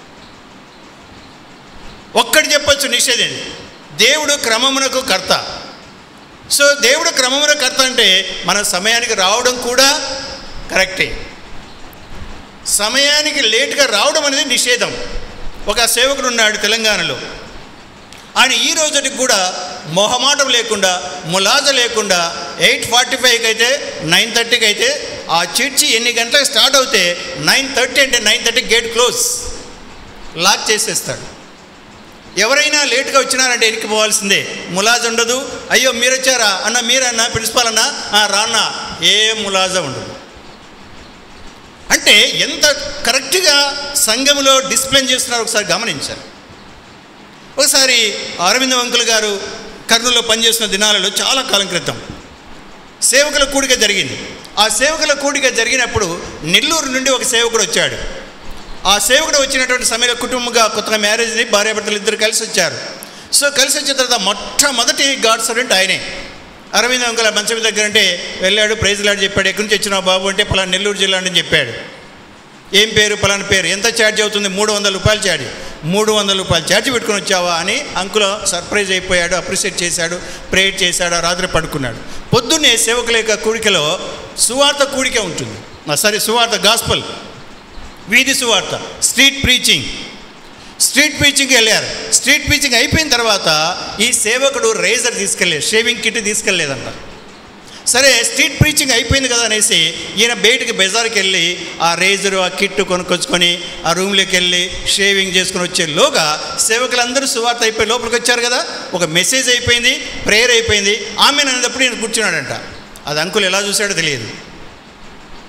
ఒక్కటి చెప్పొచ్చు నిషేధం దేవుడు క్రమమునకు కర్త సో దేవుడు క్రమమున కర్త అంటే మన సమయానికి రావడం కూడా కరెక్టే సమయానికి లేట్గా రావడం అనేది నిషేధం ఒక సేవకుడు ఉన్నాడు తెలంగాణలో ఆయన ఈ రోజుకి కూడా మొహమాటం లేకుండా ములాజ లేకుండా ఎయిట్ ఫార్టీ ఫైవ్కి అయితే నైన్ థర్టీకి అయితే ఆ చర్చి ఎన్ని గంటలకు స్టార్ట్ అవుతే నైన్ థర్టీ అంటే nine thirty gate close lock చేసేస్తాడు ఎవరైనా లేట్గా వచ్చినారంటే వెనక్కి పోవాల్సిందే ములాజ ఉండదు అయ్యో మీరు వచ్చారా అన్న మీరన్నా ప్రిన్సిపాల్ అన్నా "ఆ, రాన్నా ఏ ములాజ ఉండదు అంటే ఎంత కరెక్ట్గా సంఘంలో డిసిప్లిన్ చేస్తున్నారో ఒకసారి గమనించారు ఒకసారి అరవింద అంకుల్ గారు కర్నూలులో పనిచేస్తున్న దినాలలో చాలా కాలం క్రితం సేవకుల కూడిక జరిగింది ఆ సేవకుల కూడిక జరిగినప్పుడు నెల్లూరు నుండి ఒక సేవకుడు వచ్చాడు ఆ సేవకుడు వచ్చినటువంటి సమయంలో కుటుంబంగా కొత్తగా మ్యారేజ్ని భార్యాభర్తలు ఇద్దరు కలిసి వచ్చారు సో కలిసి వచ్చిన తర్వాత మొట్టమొదటి గాడ్ సర్వెంట్ ఆయనే అరవింద్ అంకుల మంచం దగ్గర అంటే వెళ్ళాడు ప్రైజ్ లాడ్ చెప్పాడు ఎక్కడి నుంచి వచ్చినావు బాబు అంటే పలానా నెల్లూరు జిల్లా అని చెప్పాడు ఏం పేరు పలానా పేరు ఎంత ఛార్జ్ అవుతుంది మూడు వందల రూపాయలు ఛార్జ్ మూడు వందల రూపాయలు ఛార్జ్ పెట్టుకొని వచ్చావా అని అంకుల్ సర్ప్రైజ్ అయిపోయాడు అప్రిషియేట్ చేశాడు ప్రేయర్ చేశాడు ఆ రాత్రి పడుకున్నాడు పొద్దున్నే సేవకుల యొక్క కూడికలో సువార్త కూడిక ఉంటుంది సారీ సువార్త గాస్పల్ వీధి సువార్త స్ట్రీట్ ప్రీచింగ్ స్ట్రీట్ ప్రీచింగ్కి వెళ్ళారు స్ట్రీట్ ప్రీచింగ్ అయిపోయిన తర్వాత ఈ సేవకుడు రేజర్ తీసుకెళ్ళలేదు షేవింగ్ కిట్ తీసుకెళ్ళలేదంట సరే స్ట్రీట్ ప్రీచింగ్ అయిపోయింది కదా అనేసి ఈయన బయటికి బజార్కి వెళ్ళి ఆ రేజరు ఆ కిట్ కొనుక్కొచ్చుకొని ఆ రూమ్లోకి వెళ్ళి షేవింగ్ చేసుకొని వచ్చేలోగా సేవకులందరూ సువార్త అయిపోయి లోపలికి వచ్చారు కదా ఒక మెసేజ్ అయిపోయింది ప్రేయర్ అయిపోయింది ఆమె అనేటప్పుడు ఈయన కూర్చున్నాడంట అది అంకుల్ ఎలా చూశాడో తెలియదు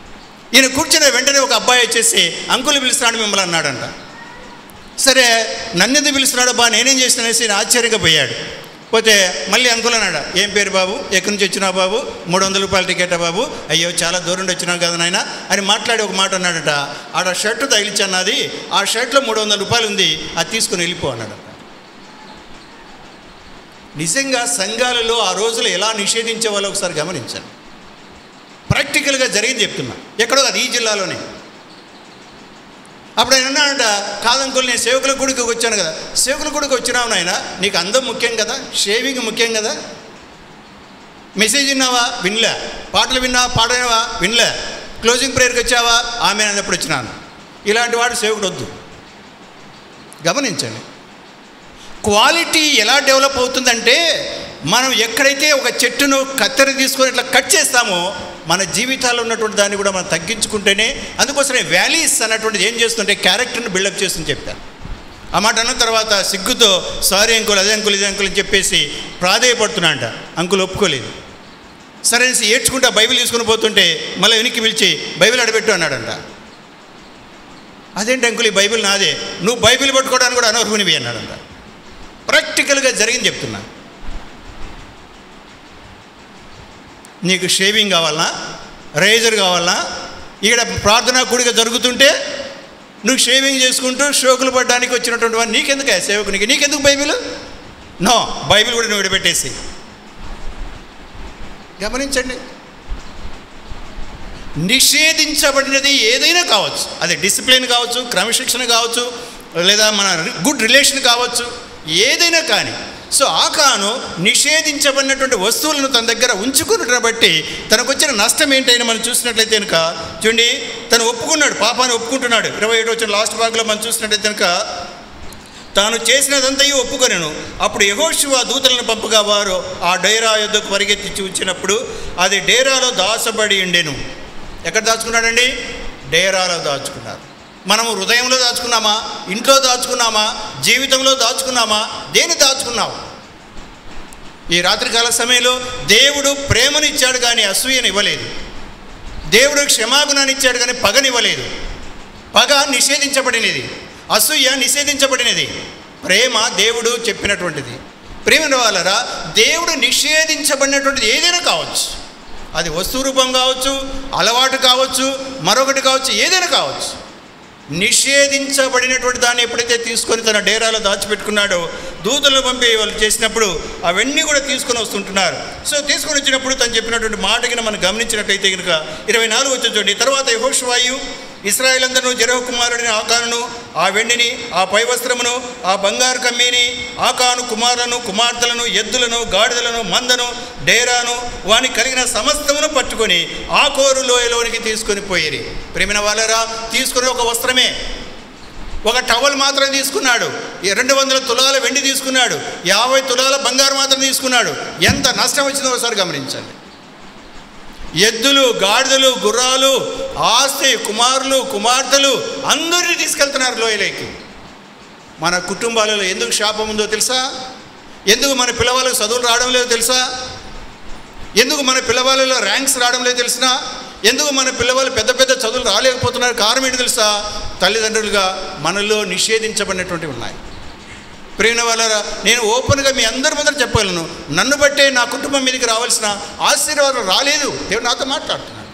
ఈయన కూర్చున్న వెంటనే ఒక అబ్బాయి వచ్చేసి అంకులు పిలుస్తున్నాడు మిమ్మల్ని అన్నాడంట సరే నన్నెందుకు పిలుస్తున్నాడు బా నేనేం చేసిననేసి ఈయన ఆశ్చర్యంగా పోయాడు పోతే మళ్ళీ అంకుల్ అన్నాడు ఏం పేరు బాబు ఎక్కడి నుంచి వచ్చినావు బాబు మూడు వందల రూపాయల టికెటా బాబు అయ్యో చాలా దూరం నుండి వచ్చినావు కదా నాయన అని మాట్లాడి ఒక మాట అన్నాడట ఆడ షర్టు తగిలిచ్చన్నది ఆ షర్ట్లో మూడు వందల రూపాయలు ఉంది అది తీసుకుని వెళ్ళిపో అన్నాడట నిజంగా సంఘాలలో ఆ రోజులు ఎలా నిషేధించే వాళ్ళు ఒకసారి గమనించండి ప్రాక్టికల్గా జరిగింది చెప్తున్నా ఎక్కడో అది ఈ జిల్లాలోనే అప్పుడు ఆయన అన్నాడంట కాదంకుల్ నేను సేవకుల గుడికి వచ్చాను కదా సేవకుల గుడికి వచ్చినావు నాయన నీకు అందం ముఖ్యం కదా షేవింగ్ ముఖ్యం కదా మెసేజ్ విన్నావా వినలే పాటలు విన్నావా పాడినావా వినలే క్లోజింగ్ ప్రేయర్కి వచ్చావా ఆమె అన్నప్పుడు వచ్చినాను ఇలాంటి వాడు సేవకుడు వద్దు గమనించండి క్వాలిటీ ఎలా డెవలప్ అవుతుందంటే మనం ఎక్కడైతే ఒక చెట్టును కత్తెర తీసుకొని ఇట్లా కట్ చేస్తామో మన జీవితాల్లో ఉన్నటువంటి దాన్ని కూడా మనం తగ్గించుకుంటేనే అందుకోసమే వ్యాలీస్ అన్నటువంటిది ఏం చేస్తుంటే క్యారెక్టర్ని బిల్డప్ చేస్తుంది చెప్పారు ఆ మాట అన్న తర్వాత సిగ్గుతో సారీ అంకుల్ అదే అంకుల్ ఇదే అంకుల్ అని చెప్పేసి ప్రాధేయపడుతున్నా అంట అంకుల్ ఒప్పుకోలేదు సరే అనేసి ఏడ్చుకుంటా బైబిల్ తీసుకుని పోతుంటే మళ్ళీ వెనక్కి పిలిచి బైబిల్ అడబెట్టు అన్నాడంట అదేంటి అంకుల్ ఈ బైబిల్ నాదే నువ్వు బైబిల్ పట్టుకోవడానికి కూడా అనర్హునివి అన్నాడంట ప్రాక్టికల్గా జరిగింది చెప్తున్నా నీకు షేవింగ్ కావాలనా రేజర్ కావాలనా ఇక్కడ ప్రార్థనా కూడిక జరుగుతుంటే నువ్వు షేవింగ్ చేసుకుంటూ షోకులు పడడానికి వచ్చినటువంటి వాడు నీకెందుకు ఆ సేవకునికి నీకెందుకు బైబిల్ నో బైబిల్ కూడా నువ్వు విడబెట్టేసి గమనించండి నిషేధించబడినది ఏదైనా కావచ్చు అది డిసిప్లిన్ కావచ్చు క్రమశిక్షణ కావచ్చు లేదా మన గుడ్ రిలేషన్ కావచ్చు ఏదైనా కానీ సో ఆకాను నిషేధించబడినటువంటి వస్తువులను తన దగ్గర ఉంచుకున్నట్టు బట్టి తనకు వచ్చిన నష్టం ఏంటైనా మనం చూసినట్లయితే కనుక చూడండి తను ఒప్పుకున్నాడు పాపాన్ని ఒప్పుకుంటున్నాడు ఇరవై ఏడు వచ్చిన లాస్ట్ భాగంలో మనం చూసినట్లయితే కనుక తాను చేసినదంతయు ఒప్పుకొనెను అప్పుడు యహోశివ దూతలను పంపగా వారు ఆ డేరా యుద్ధకు పరిగెత్తి చూచినప్పుడు అది డేరాలో దాచబడి ఉండెను ఎక్కడ దాచుకున్నాడండి డేరాలో దాచుకున్నారు మనము హృదయంలో దాచుకున్నామా ఇంట్లో దాచుకున్నామా జీవితంలో దాచుకున్నామా దేని దాచుకున్నావు ఈ రాత్రికాల సమయంలో దేవుడు ప్రేమనిచ్చాడు కానీ అసూయని ఇవ్వలేదు దేవుడు క్షమాగుణాన్ని ఇచ్చాడు కానీ పగనివ్వలేదు పగ నిషేధించబడినది అసూయ నిషేధించబడినది ప్రేమ దేవుడు చెప్పినటువంటిది ప్రేమ వాళ్ళరా దేవుడు నిషేధించబడినటువంటిది ఏదైనా కావచ్చు అది వస్తు రూపం కావచ్చు అలవాటు కావచ్చు మరొకటి కావచ్చు ఏదైనా కావచ్చు నిషేధించబడినటువంటి దాన్ని ఎప్పుడైతే తీసుకొని తన డేరాలో దాచిపెట్టుకున్నాడో దూతలను పంపి వాళ్ళు చేసినప్పుడు అవన్నీ కూడా తీసుకొని వస్తుంటున్నారు సో తీసుకొని వచ్చినప్పుడు తను చెప్పినటువంటి మాటకి మనం గమనించినట్లయితే కనుక ఇరవై నాలుగు వచ్చి చూడండి తర్వాత యహోషువాయు ఇస్రాయేల్ అందరూ జరహ కుమారుడిని ఆకానును ఆ వెండిని ఆ పై వస్త్రమును ఆ బంగారు కమ్మీని ఆకాను కుమారులను కుమార్తెలను ఎద్దులను గాడిదలను మందను డేరాను వాని కలిగిన సమస్తమును పట్టుకొని ఆ కోరు లోయలోనికి తీసుకొని పోయిరి ప్రేమిన వాళ్ళరా తీసుకుని ఒక వస్త్రమే ఒక టవల్ మాత్రం తీసుకున్నాడు ఈ రెండు వందల తులాల వెండి తీసుకున్నాడు యాభై తులాల బంగారు మాత్రం తీసుకున్నాడు ఎంత నష్టం వచ్చిందో ఒకసారి గమనించండి ఎద్దులు గాడిదలు గుర్రాలు ఆస్తి కుమారులు కుమార్తెలు అందరినీ తీసుకెళ్తున్నారు లోయలోకి మన కుటుంబాలలో ఎందుకు శాపం ఉందో తెలుసా ఎందుకు మన పిల్లవాళ్ళకి చదువులు రావడం లేదో తెలుసా ఎందుకు మన పిల్లవాళ్ళలో ర్యాంక్స్ రావడం లేదు తెలిసినా ఎందుకు మన పిల్లవాళ్ళు పెద్ద పెద్ద చదువులు రాలేకపోతున్నారు కారణం ఏంటి తెలుసా తల్లిదండ్రులుగా మనలో నిషేధించబడినటువంటివి ఉన్నాయి ప్రేమ వాళ్ళరా నేను ఓపెన్గా మీ అందరి ముందర చెప్పగలను నన్ను బట్టే నా కుటుంబం మీదకి రావాల్సిన ఆశీర్వాదం రాలేదు దేవుడు నాతో మాట్లాడుతున్నాడు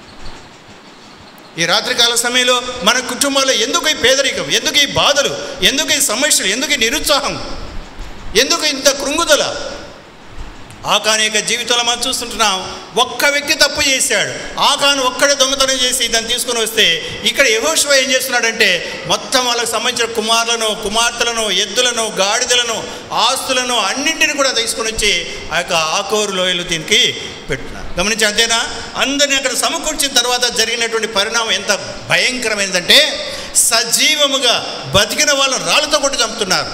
ఈ రాత్రికాల సమయంలో మన కుటుంబాల్లో ఎందుకు ఈ పేదరికం ఎందుకు ఈ బాధలు ఎందుకు ఈ సమస్యలు ఎందుకు ఈ నిరుత్సాహం ఎందుకు ఇంత కృంగుదల ఆకాను యొక్క జీవితంలో మనం చూస్తుంటున్నాం ఒక్క వ్యక్తి తప్పు చేశాడు ఆకాను ఒక్కడే దొంగతనం చేసి దాన్ని తీసుకొని వస్తే ఇక్కడ యహోశివ ఏం చేస్తున్నాడంటే మొత్తం వాళ్ళకి సంబంధించిన కుమారులను కుమార్తెలను ఎద్దులను గాడిదలను ఆస్తులను అన్నింటిని కూడా తీసుకొని వచ్చి ఆ యొక్క ఆకోరు లోయలు దీనికి పెట్టున్నారు గమనించి అంతేనా అందరిని అక్కడ సమకూర్చిన తర్వాత జరిగినటువంటి పరిణామం ఎంత భయంకరమైనదంటే సజీవముగా బతికిన వాళ్ళని రాళ్ళతో కొట్టి చంపుతున్నారు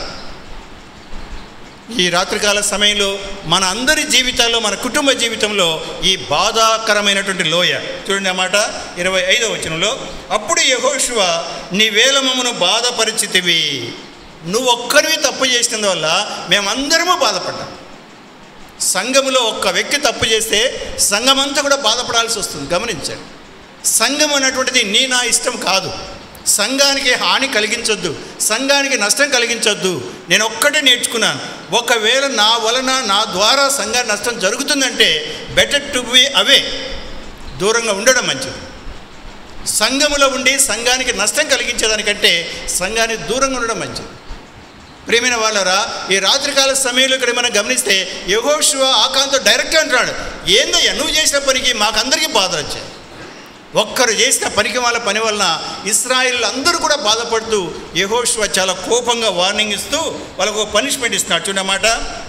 ఈ రాత్రికాల సమయంలో మన అందరి జీవితాల్లో మన కుటుంబ జీవితంలో ఈ బాధాకరమైనటువంటి లోయ చూడండి అన్నమాట ఇరవై ఐదో వచనంలో అప్పుడు యహోశువ నీ వేలమమును బాధపరిచితివి నువ్వు ఒక్కరివి తప్పు చేసినందువల్ల మేమందరము బాధపడ్డాం సంఘములో ఒక్క వ్యక్తి తప్పు చేస్తే సంఘమంతా కూడా బాధపడాల్సి వస్తుంది గమనించండి సంఘం అన్నటువంటిది నీ నా ఇష్టం కాదు సంఘానికి హాని కలిగించొద్దు సంఘానికి నష్టం కలిగించొద్దు నేను ఒక్కటే నేర్చుకున్నాను ఒకవేళ నా వలన నా ద్వారా సంఘానికి నష్టం జరుగుతుందంటే బెటర్ టు బి అవే దూరంగా ఉండడం మంచిది సంఘములో ఉండి సంఘానికి నష్టం కలిగించేదానికంటే సంఘానికి దూరంగా ఉండడం మంచిది ప్రేమైన వాళ్ళరా ఈ రాత్రికాల సమయంలో ఇక్కడ మనం గమనిస్తే యహోశివ ఆకాంతో డైరెక్ట్ అంటున్నాడు ఏందయ్యా నువ్వు చేసిన పనికి మాకందరికీ బాధలు వచ్చాయి ఒక్కరు చేసిన పనికి వాళ్ళ పని వలన ఇస్రాయిల్ అందరూ కూడా బాధపడుతూ యహోశివ చాలా కోపంగా వార్నింగ్ ఇస్తూ వాళ్ళకు పనిష్మెంట్ ఇస్తున్నాడు చూడమాట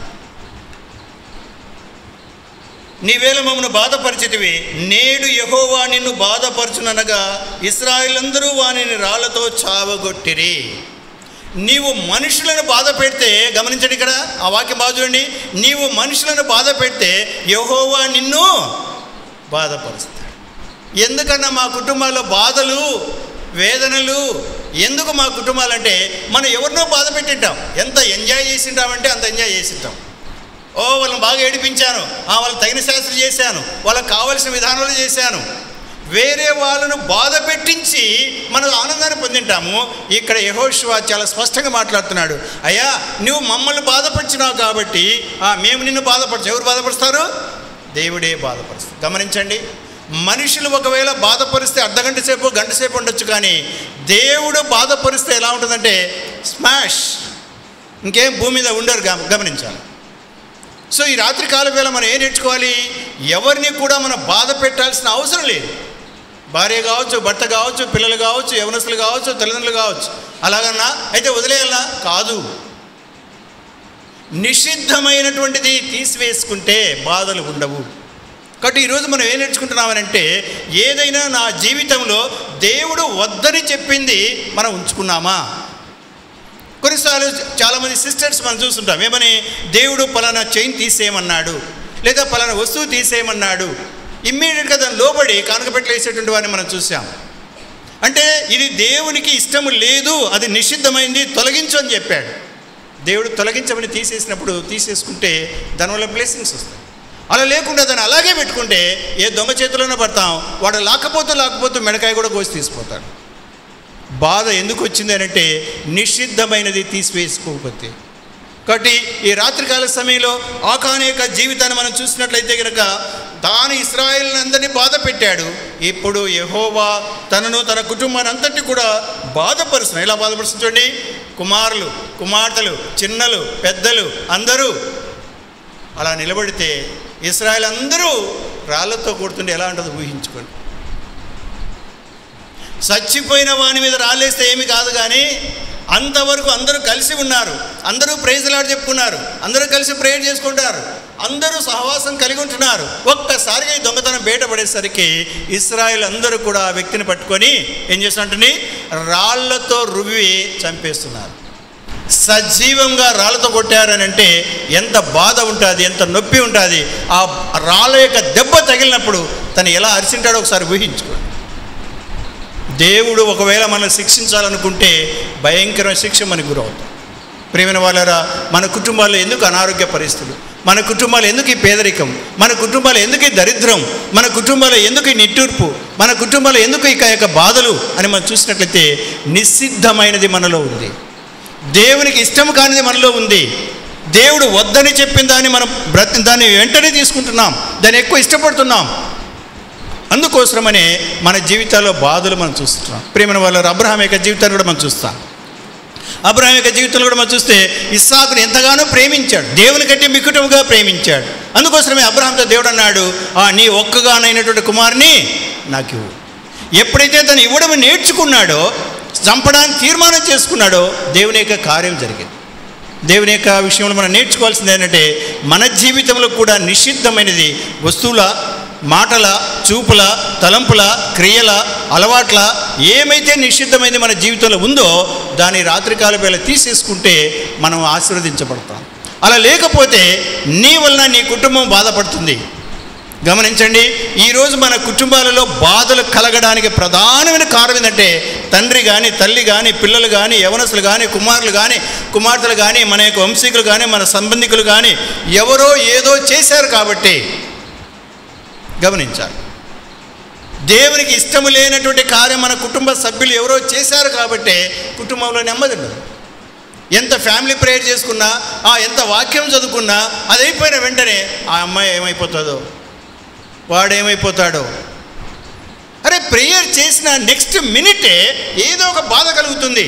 నీవేళ మమ్మను బాధపరిచితివి నేడు యహోవా నిన్ను బాధపరచుననగా ఇస్రాయిలందరూ వానిని రాళ్లతో చావగొట్టిరి నీవు మనుషులను బాధ పెడితే గమనించండి ఇక్కడ ఆ వాక్యం బాగా చూడండి నీవు మనుషులను బాధ పెడితే యహోవా నిన్ను బాధపరుస్తాడు ఎందుకన్నా మా కుటుంబాల్లో బాధలు వేదనలు ఎందుకు మా కుటుంబాలంటే మనం ఎవరినో బాధ పెట్టింటాం ఎంత ఎంజాయ్ చేసింటామంటే అంత ఎంజాయ్ చేసింటాం ఓ వాళ్ళని బాగా ఏడిపించాను ఆ వాళ్ళకి తగిన శాస్త్రం చేశాను వాళ్ళకి కావలసిన విధానాలు చేశాను వేరే వాళ్ళను బాధ పెట్టించి మనం ఆనందాన్ని పొందింటాము ఇక్కడ యహోశివ చాలా స్పష్టంగా మాట్లాడుతున్నాడు అయ్యా నువ్వు మమ్మల్ని బాధపరిచినావు కాబట్టి ఆ, మేము నిన్ను బాధపరచు ఎవరు బాధపరుస్తారు దేవుడే బాధపరుస్తారు గమనించండి మనుషులు ఒకవేళ బాధపరిస్తే అర్ధగంట సేపు గంట సేపు ఉండొచ్చు కానీ దేవుడు బాధపరిస్తే ఎలా ఉంటుందంటే స్మాష్ ఇంకేం భూమి మీద ఉండరు గమ- గమనించాలి సో ఈ రాత్రి కాల వేళ మనం ఏం నేర్చుకోవాలి ఎవరిని కూడా మనం బాధ పెట్టాల్సిన అవసరం లేదు భార్య కావచ్చు భర్త కావచ్చు పిల్లలు కావచ్చు యవనస్తులు కావచ్చు తల్లిదండ్రులు కావచ్చు అలాగన్నా అయితే వదిలేయాలనా కాదు నిషిద్ధమైనటువంటిది తీసివేసుకుంటే బాధలు ఉండవు కాబట్టి ఈరోజు మనం ఏం నేర్చుకుంటున్నామనంటే ఏదైనా నా జీవితంలో దేవుడు వద్దని చెప్పింది మనం ఉంచుకున్నామా కొన్నిసార్లు చాలామంది సిస్టర్స్ మనం చూస్తుంటాం ఏమని దేవుడు పలానా చైన్ తీసేయమన్నాడు లేదా పలానా వస్తువు తీసేయమన్నాడు ఇమ్మీడియట్గా దాన్ని లోబడి కానుకపెట్టలు వేసేటువంటి వారిని మనం చూసాం అంటే ఇది దేవునికి ఇష్టము లేదు అది నిషిద్ధమైంది తొలగించు అని చెప్పాడు దేవుడు తొలగించమని తీసేసినప్పుడు తీసేసుకుంటే దానివల్ల బ్లెస్సింగ్స్ వస్తాయి అలా లేకుండా దాన్ని అలాగే పెట్టుకుంటే ఏ దొంగ చేతిలోనే పడతాం వాడు లాకపోతూ లాకపోతూ మెడకాయ కూడా కోసి తీసిపోతాడు బాధ ఎందుకు వచ్చింది అని అంటే నిషిద్ధమైనది తీసివేసుకోకపోతే కాబట్టి ఈ రాత్రికాల సమయంలో ఆకాని యొక్క జీవితాన్ని మనం చూసినట్లయితే కనుక తాను ఇస్రాయిల్ అందరినీ బాధ పెట్టాడు ఇప్పుడు యహోవా తనను తన కుటుంబాన్ని అంతటి కూడా బాధపరుస్తున్నాడు ఎలా బాధపరుస్తుంది చూడండి కుమారులు కుమార్తెలు చిన్నలు పెద్దలు అందరూ అలా నిలబడితే ఇస్రాయల్ అందరూ రాళ్లతో కొడుతుంటే ఎలా ఉంటుందో ఊహించుకోండి చచ్చిపోయిన వాని మీద రాలేస్తే ఏమి కాదు కానీ అంతవరకు అందరూ కలిసి ఉన్నారు అందరూ ప్రైజ్లాడు చెప్పుకున్నారు అందరూ కలిసి ప్రేయర్ చేసుకుంటారు అందరూ సహవాసం కలిగి ఉంటున్నారు ఒక్కసారిగా ఈ దొంగతనం బయటపడేసరికి ఇస్రాయిల్ అందరూ కూడా ఆ వ్యక్తిని పట్టుకొని ఏం చేస్తున్నట్టుని రాళ్లతో రువ్వి చంపేస్తున్నారు సజీవంగా రాళ్ళతో కొట్టారని అంటే ఎంత బాధ ఉంటుంది ఎంత నొప్పి ఉంటుంది ఆ రాళ్ళ యొక్క దెబ్బ తగిలినప్పుడు తను ఎలా అరిసింటాడో ఒకసారి ఊహించుకోండి దేవుడు ఒకవేళ మనల్ని శిక్షించాలనుకుంటే భయంకరమైన శిక్ష మనకు గురవుతాం ప్రేమైన వాళ్ళరా మన కుటుంబాల్లో ఎందుకు అనారోగ్య పరిస్థితులు మన కుటుంబాలు ఎందుకు ఈ పేదరికం మన కుటుంబాలు ఎందుకు ఈ దరిద్రం మన కుటుంబాలు ఎందుకు ఈ నిట్టూర్పు మన కుటుంబాలు ఎందుకు ఇక యొక్క బాధలు అని మనం చూసినట్లయితే నిషిద్ధమైనది మనలో ఉంది దేవునికి ఇష్టం కానిది మనలో ఉంది దేవుడు వద్దని చెప్పిన దాన్ని మనం బ్రతి దాన్ని వెంటనే తీసుకుంటున్నాం దాన్ని ఎక్కువ ఇష్టపడుతున్నాం అందుకోసమనే మన జీవితాల్లో బాధలు మనం చూస్తున్నాం ప్రేమైన వాళ్ళ అబ్రహాం యొక్క జీవితాన్ని కూడా మనం చూస్తాం అబ్రహాం యొక్క జీవితంలో కూడా మనం చూస్తే ఇస్సాకుని ఎంతగానో ప్రేమించాడు దేవుని కంటే మిక్కుటముగా ప్రేమించాడు అందుకోసమే అబ్రహాంతో దేవుడు అన్నాడు ఆ నీ ఒక్కగానైనటువంటి కుమారుని నాకు ఇవ్వు ఎప్పుడైతే తను ఇవ్వడం నేర్చుకున్నాడో చంపడానికి తీర్మానం చేసుకున్నాడో దేవుని యొక్క కార్యం జరిగింది దేవుని యొక్క విషయంలో మనం నేర్చుకోవాల్సింది ఏంటంటే మన జీవితంలో కూడా నిషిద్ధమైనది వస్తువుల మాటల చూపుల తలంపుల క్రియల అలవాట్ల ఏమైతే నిషిద్ధమైంది మన జీవితంలో ఉందో దాన్ని రాత్రికాల వేళ తీసేసుకుంటే మనం ఆశీర్వదించబడతాం అలా లేకపోతే నీ వలన నీ కుటుంబం బాధపడుతుంది గమనించండి ఈరోజు మన కుటుంబాలలో బాధలు కలగడానికి ప్రధానమైన కారణం ఏంటంటే తండ్రి కానీ తల్లి కానీ పిల్లలు కానీ యవనస్తులు కానీ కుమారులు కానీ కుమార్తెలు కానీ మన యొక్క వంశీకులు కానీ మన సంబంధికులు కానీ ఎవరో ఏదో చేశారు కాబట్టి గమనించాలి దేవునికి ఇష్టము లేనటువంటి కార్యం మన కుటుంబ సభ్యులు ఎవరో చేశారు కాబట్టి కుటుంబంలో నెమ్మది ఉండదు ఎంత ఫ్యామిలీ ప్రేయర్ చేసుకున్నా ఆ ఎంత వాక్యం చదువుకున్నా అది అయిపోయిన వెంటనే ఆ అమ్మాయి ఏమైపోతుందో వాడేమైపోతాడో అరే ప్రేయర్ చేసిన నెక్స్ట్ మినిటే ఏదో ఒక బాధ కలుగుతుంది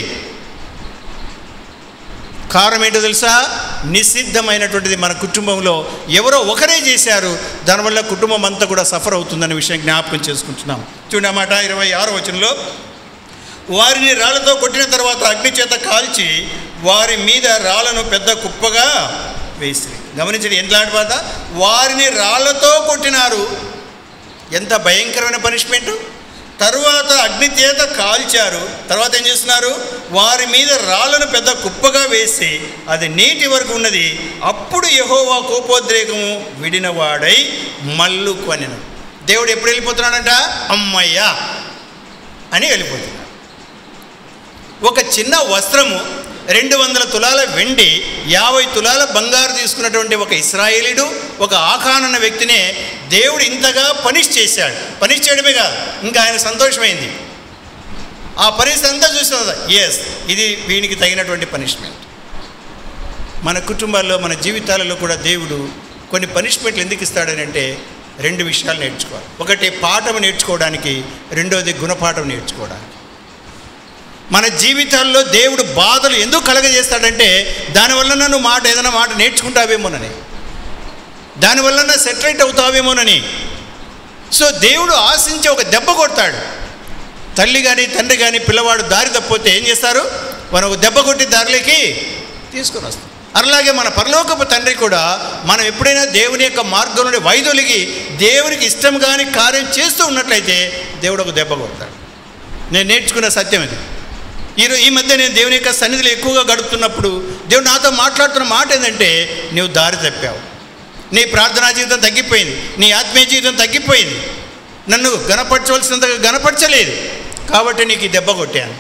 కారణం ఏంటో తెలుసా నిషిద్ధమైనటువంటిది మన కుటుంబంలో ఎవరో ఒకరే చేశారు దానివల్ల కుటుంబం అంతా కూడా సఫర్ అవుతుందనే విషయం జ్ఞాపకం చేసుకుంటున్నాం చూడమాట ఇరవై ఆరో వచనంలో వారిని రాళ్లతో కొట్టిన తర్వాత అగ్ని చేత కాల్చి వారి మీద రాళ్లను పెద్ద కుప్పగా వేసి గమనించండి ఎంతలాంటి బాధ వారిని రాళ్లతో కొట్టినారు ఎంత భయంకరమైన పనిష్మెంట్ తరువాత అగ్ని చేత కాల్చారు తర్వాత ఏం చేస్తున్నారు వారి మీద రాళ్ళను పెద్ద కుప్పగా వేసి అది నీటి వరకు ఉన్నది అప్పుడు యహోవా కోపోద్రేకము విడినవాడై మల్లు కొనెను దేవుడు ఎప్పుడు వెళ్ళిపోతున్నాడంట అమ్మయ్యా అని వెళ్ళిపోతున్నాడు ఒక చిన్న వస్త్రము రెండు వందల తులాల వెండి యాభై తులాల బంగారు తీసుకున్నటువంటి ఒక ఇస్రాయేలీడు ఒక ఆఖాన్ అన్న వ్యక్తినే దేవుడు ఇంతగా పనిష్ చేశాడు పనిష్ చేయడమే కాదు ఇంకా ఆయన సంతోషమైంది ఆ పరిస్థితి అంతా చూసిన ఎస్ ఇది వీనికి తగినటువంటి పనిష్మెంట్ మన కుటుంబాల్లో మన జీవితాలలో కూడా దేవుడు కొన్ని పనిష్మెంట్లు ఎందుకు ఇస్తాడని అంటే రెండు విషయాలు నేర్చుకోవాలి ఒకటి పాఠం నేర్చుకోవడానికి రెండోది గుణపాఠం నేర్చుకోవడానికి మన జీవితాల్లో దేవుడు బాధలు ఎందుకు కలగజేస్తాడంటే దానివల్ల నువ్వు మాట ఏదైనా మాట నేర్చుకుంటావేమోనని దానివల్ల సెటరేట్ అవుతావేమోనని సో దేవుడు ఆశించి ఒక దెబ్బ కొడతాడు తల్లి కానీ తండ్రి కానీ పిల్లవాడు దారి తప్పితే ఏం చేస్తారు మనం ఒక దెబ్బ కొట్టి దారిలోకి తీసుకొని వస్తాం అలాగే మన పరలోకపు తండ్రి కూడా మనం ఎప్పుడైనా దేవుని యొక్క మార్గం నుండి వైదొలిగి దేవునికి ఇష్టం కానీ కార్యం చేస్తూ ఉన్నట్లయితే దేవుడు ఒక దెబ్బ కొడతాడు నేను నేర్చుకున్న సత్యం ఇది ఈరో ఈ మధ్య నేను దేవుని యొక్క సన్నిధిలో ఎక్కువగా గడుపుతున్నప్పుడు దేవుడు నాతో మాట్లాడుతున్న మాట ఏంటంటే నువ్వు దారి తప్పావు నీ ప్రార్థనా జీవితం తగ్గిపోయింది నీ ఆత్మీయ జీవితం తగ్గిపోయింది నన్ను గనపరచవలసినంతగా గనపరచలేదు కాబట్టి నీకు ఈ దెబ్బ కొట్టాను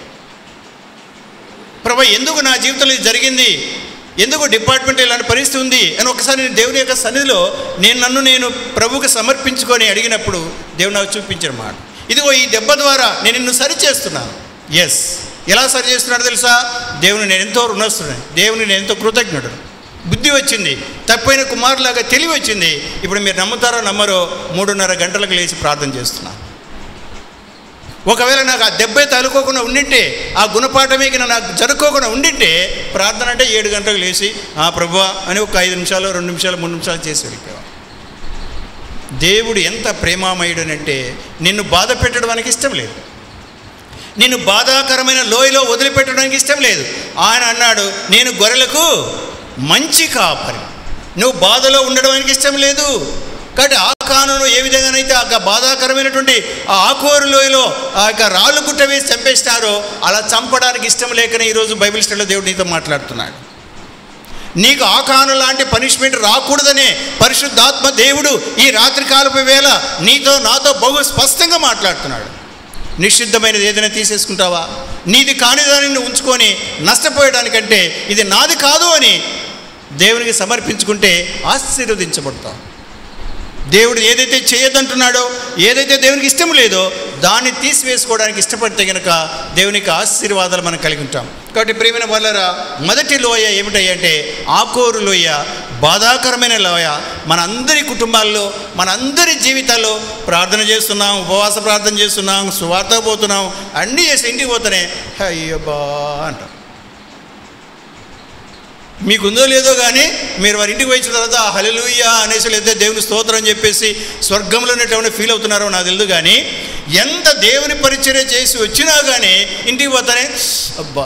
ప్రభా ఎందుకు నా జీవితంలో ఇది జరిగింది ఎందుకు డిపార్ట్మెంట్ ఇలాంటి పరిస్థితి ఉంది అని ఒకసారి నేను దేవుని యొక్క సన్నిధిలో నేను నన్ను నేను ప్రభువుకి సమర్పించుకొని అడిగినప్పుడు దేవుడు నాకు చూపించిన మాట ఇదిగో ఈ దెబ్బ ద్వారా నేను నిన్ను సరి చేస్తున్నాను ఎస్ ఎలా సరి చేస్తున్నాడు తెలుసా దేవుని నేను ఎంతో రుణస్తున్నాను దేవుని నేను ఎంతో కృతజ్ఞుడు బుద్ధి వచ్చింది తప్పైన కుమారులాగా తెలివి వచ్చింది ఇప్పుడు మీరు నమ్ముతారో నమ్మరో మూడున్నర గంటలకు లేచి ప్రార్థన చేస్తున్నాను ఒకవేళ నాకు ఆ దెబ్బే తలుకోకుండా ఉండింటే ఆ గుణపాఠమేకి నాకు జరుపుకోకుండా ఉండింటే ప్రార్థన అంటే ఏడు గంటలకు లేచి ఆ ప్రభు అని ఒక ఐదు నిమిషాలు రెండు నిమిషాలు మూడు నిమిషాలు చేసి వెళ్ళిపోయాం దేవుడు ఎంత ప్రేమామయుడనంటే నిన్ను బాధ పెట్టడానికి ఇష్టం లేదు నిన్ను బాధాకరమైన లోయలో వదిలిపెట్టడానికి ఇష్టం లేదు ఆయన అన్నాడు నేను గొర్రెలకు మంచి కాపరి నువ్వు బాధలో ఉండడానికి ఇష్టం లేదు కాబట్టి ఆ కానును ఏ విధంగానైతే ఆ బాధాకరమైనటువంటి ఆ ఆకోరు లోయలో ఆ యొక్క రాళ్ళు గుట్ట వేసి చంపేస్తారో అలా చంపడానికి ఇష్టం లేకనే ఈరోజు బైబిల్ స్టడీలో దేవుడు నీతో మాట్లాడుతున్నాడు నీకు ఆకాను లాంటి పనిష్మెంట్ రాకూడదనే పరిశుద్ధాత్మ దేవుడు ఈ రాత్రికాలపు వేళ నీతో నాతో బహు స్పష్టంగా మాట్లాడుతున్నాడు నిషిద్ధమైనది ఏదైనా తీసేసుకుంటావా నీది కాని దానిని ఉంచుకొని నష్టపోయడానికంటే ఇది నాది కాదు అని దేవునికి సమర్పించుకుంటే ఆశీర్వదించబడతాం దేవుడు ఏదైతే చేయొద్దంటున్నాడో ఏదైతే దేవునికి ఇష్టం లేదో దాన్ని తీసివేసుకోవడానికి ఇష్టపడితే కనుక దేవునికి ఆశీర్వాదాలు మనం కలిగి ఉంటాం కాబట్టి ప్రేమైన వాళ్ళరా మొదటి లోయ ఏమిటంటే ఆకోరు లోయ బాధాకరమైన లోయ మన అందరి కుటుంబాల్లో మన అందరి జీవితాల్లో ప్రార్థన చేస్తున్నాం ఉపవాస ప్రార్థన చేస్తున్నాం సువార్త పోతున్నాం అన్నీ చేసి ఇంటికి పోతేనే అయ్యబ్బా అంటాం మీకు ఉందో లేదో కానీ మీరు వారి ఇంటికి వచ్చిన తర్వాత హలలుయ్య అనేసి లేదా దేవుని స్తోత్రం అని చెప్పేసి స్వర్గంలో ఉన్నటువంటి ఫీల్ అవుతున్నారో నాకు తెలియదు కానీ ఎంత దేవుని పరిచర్య చేసి వచ్చినా కానీ ఇంటికి పోతానే అబ్బా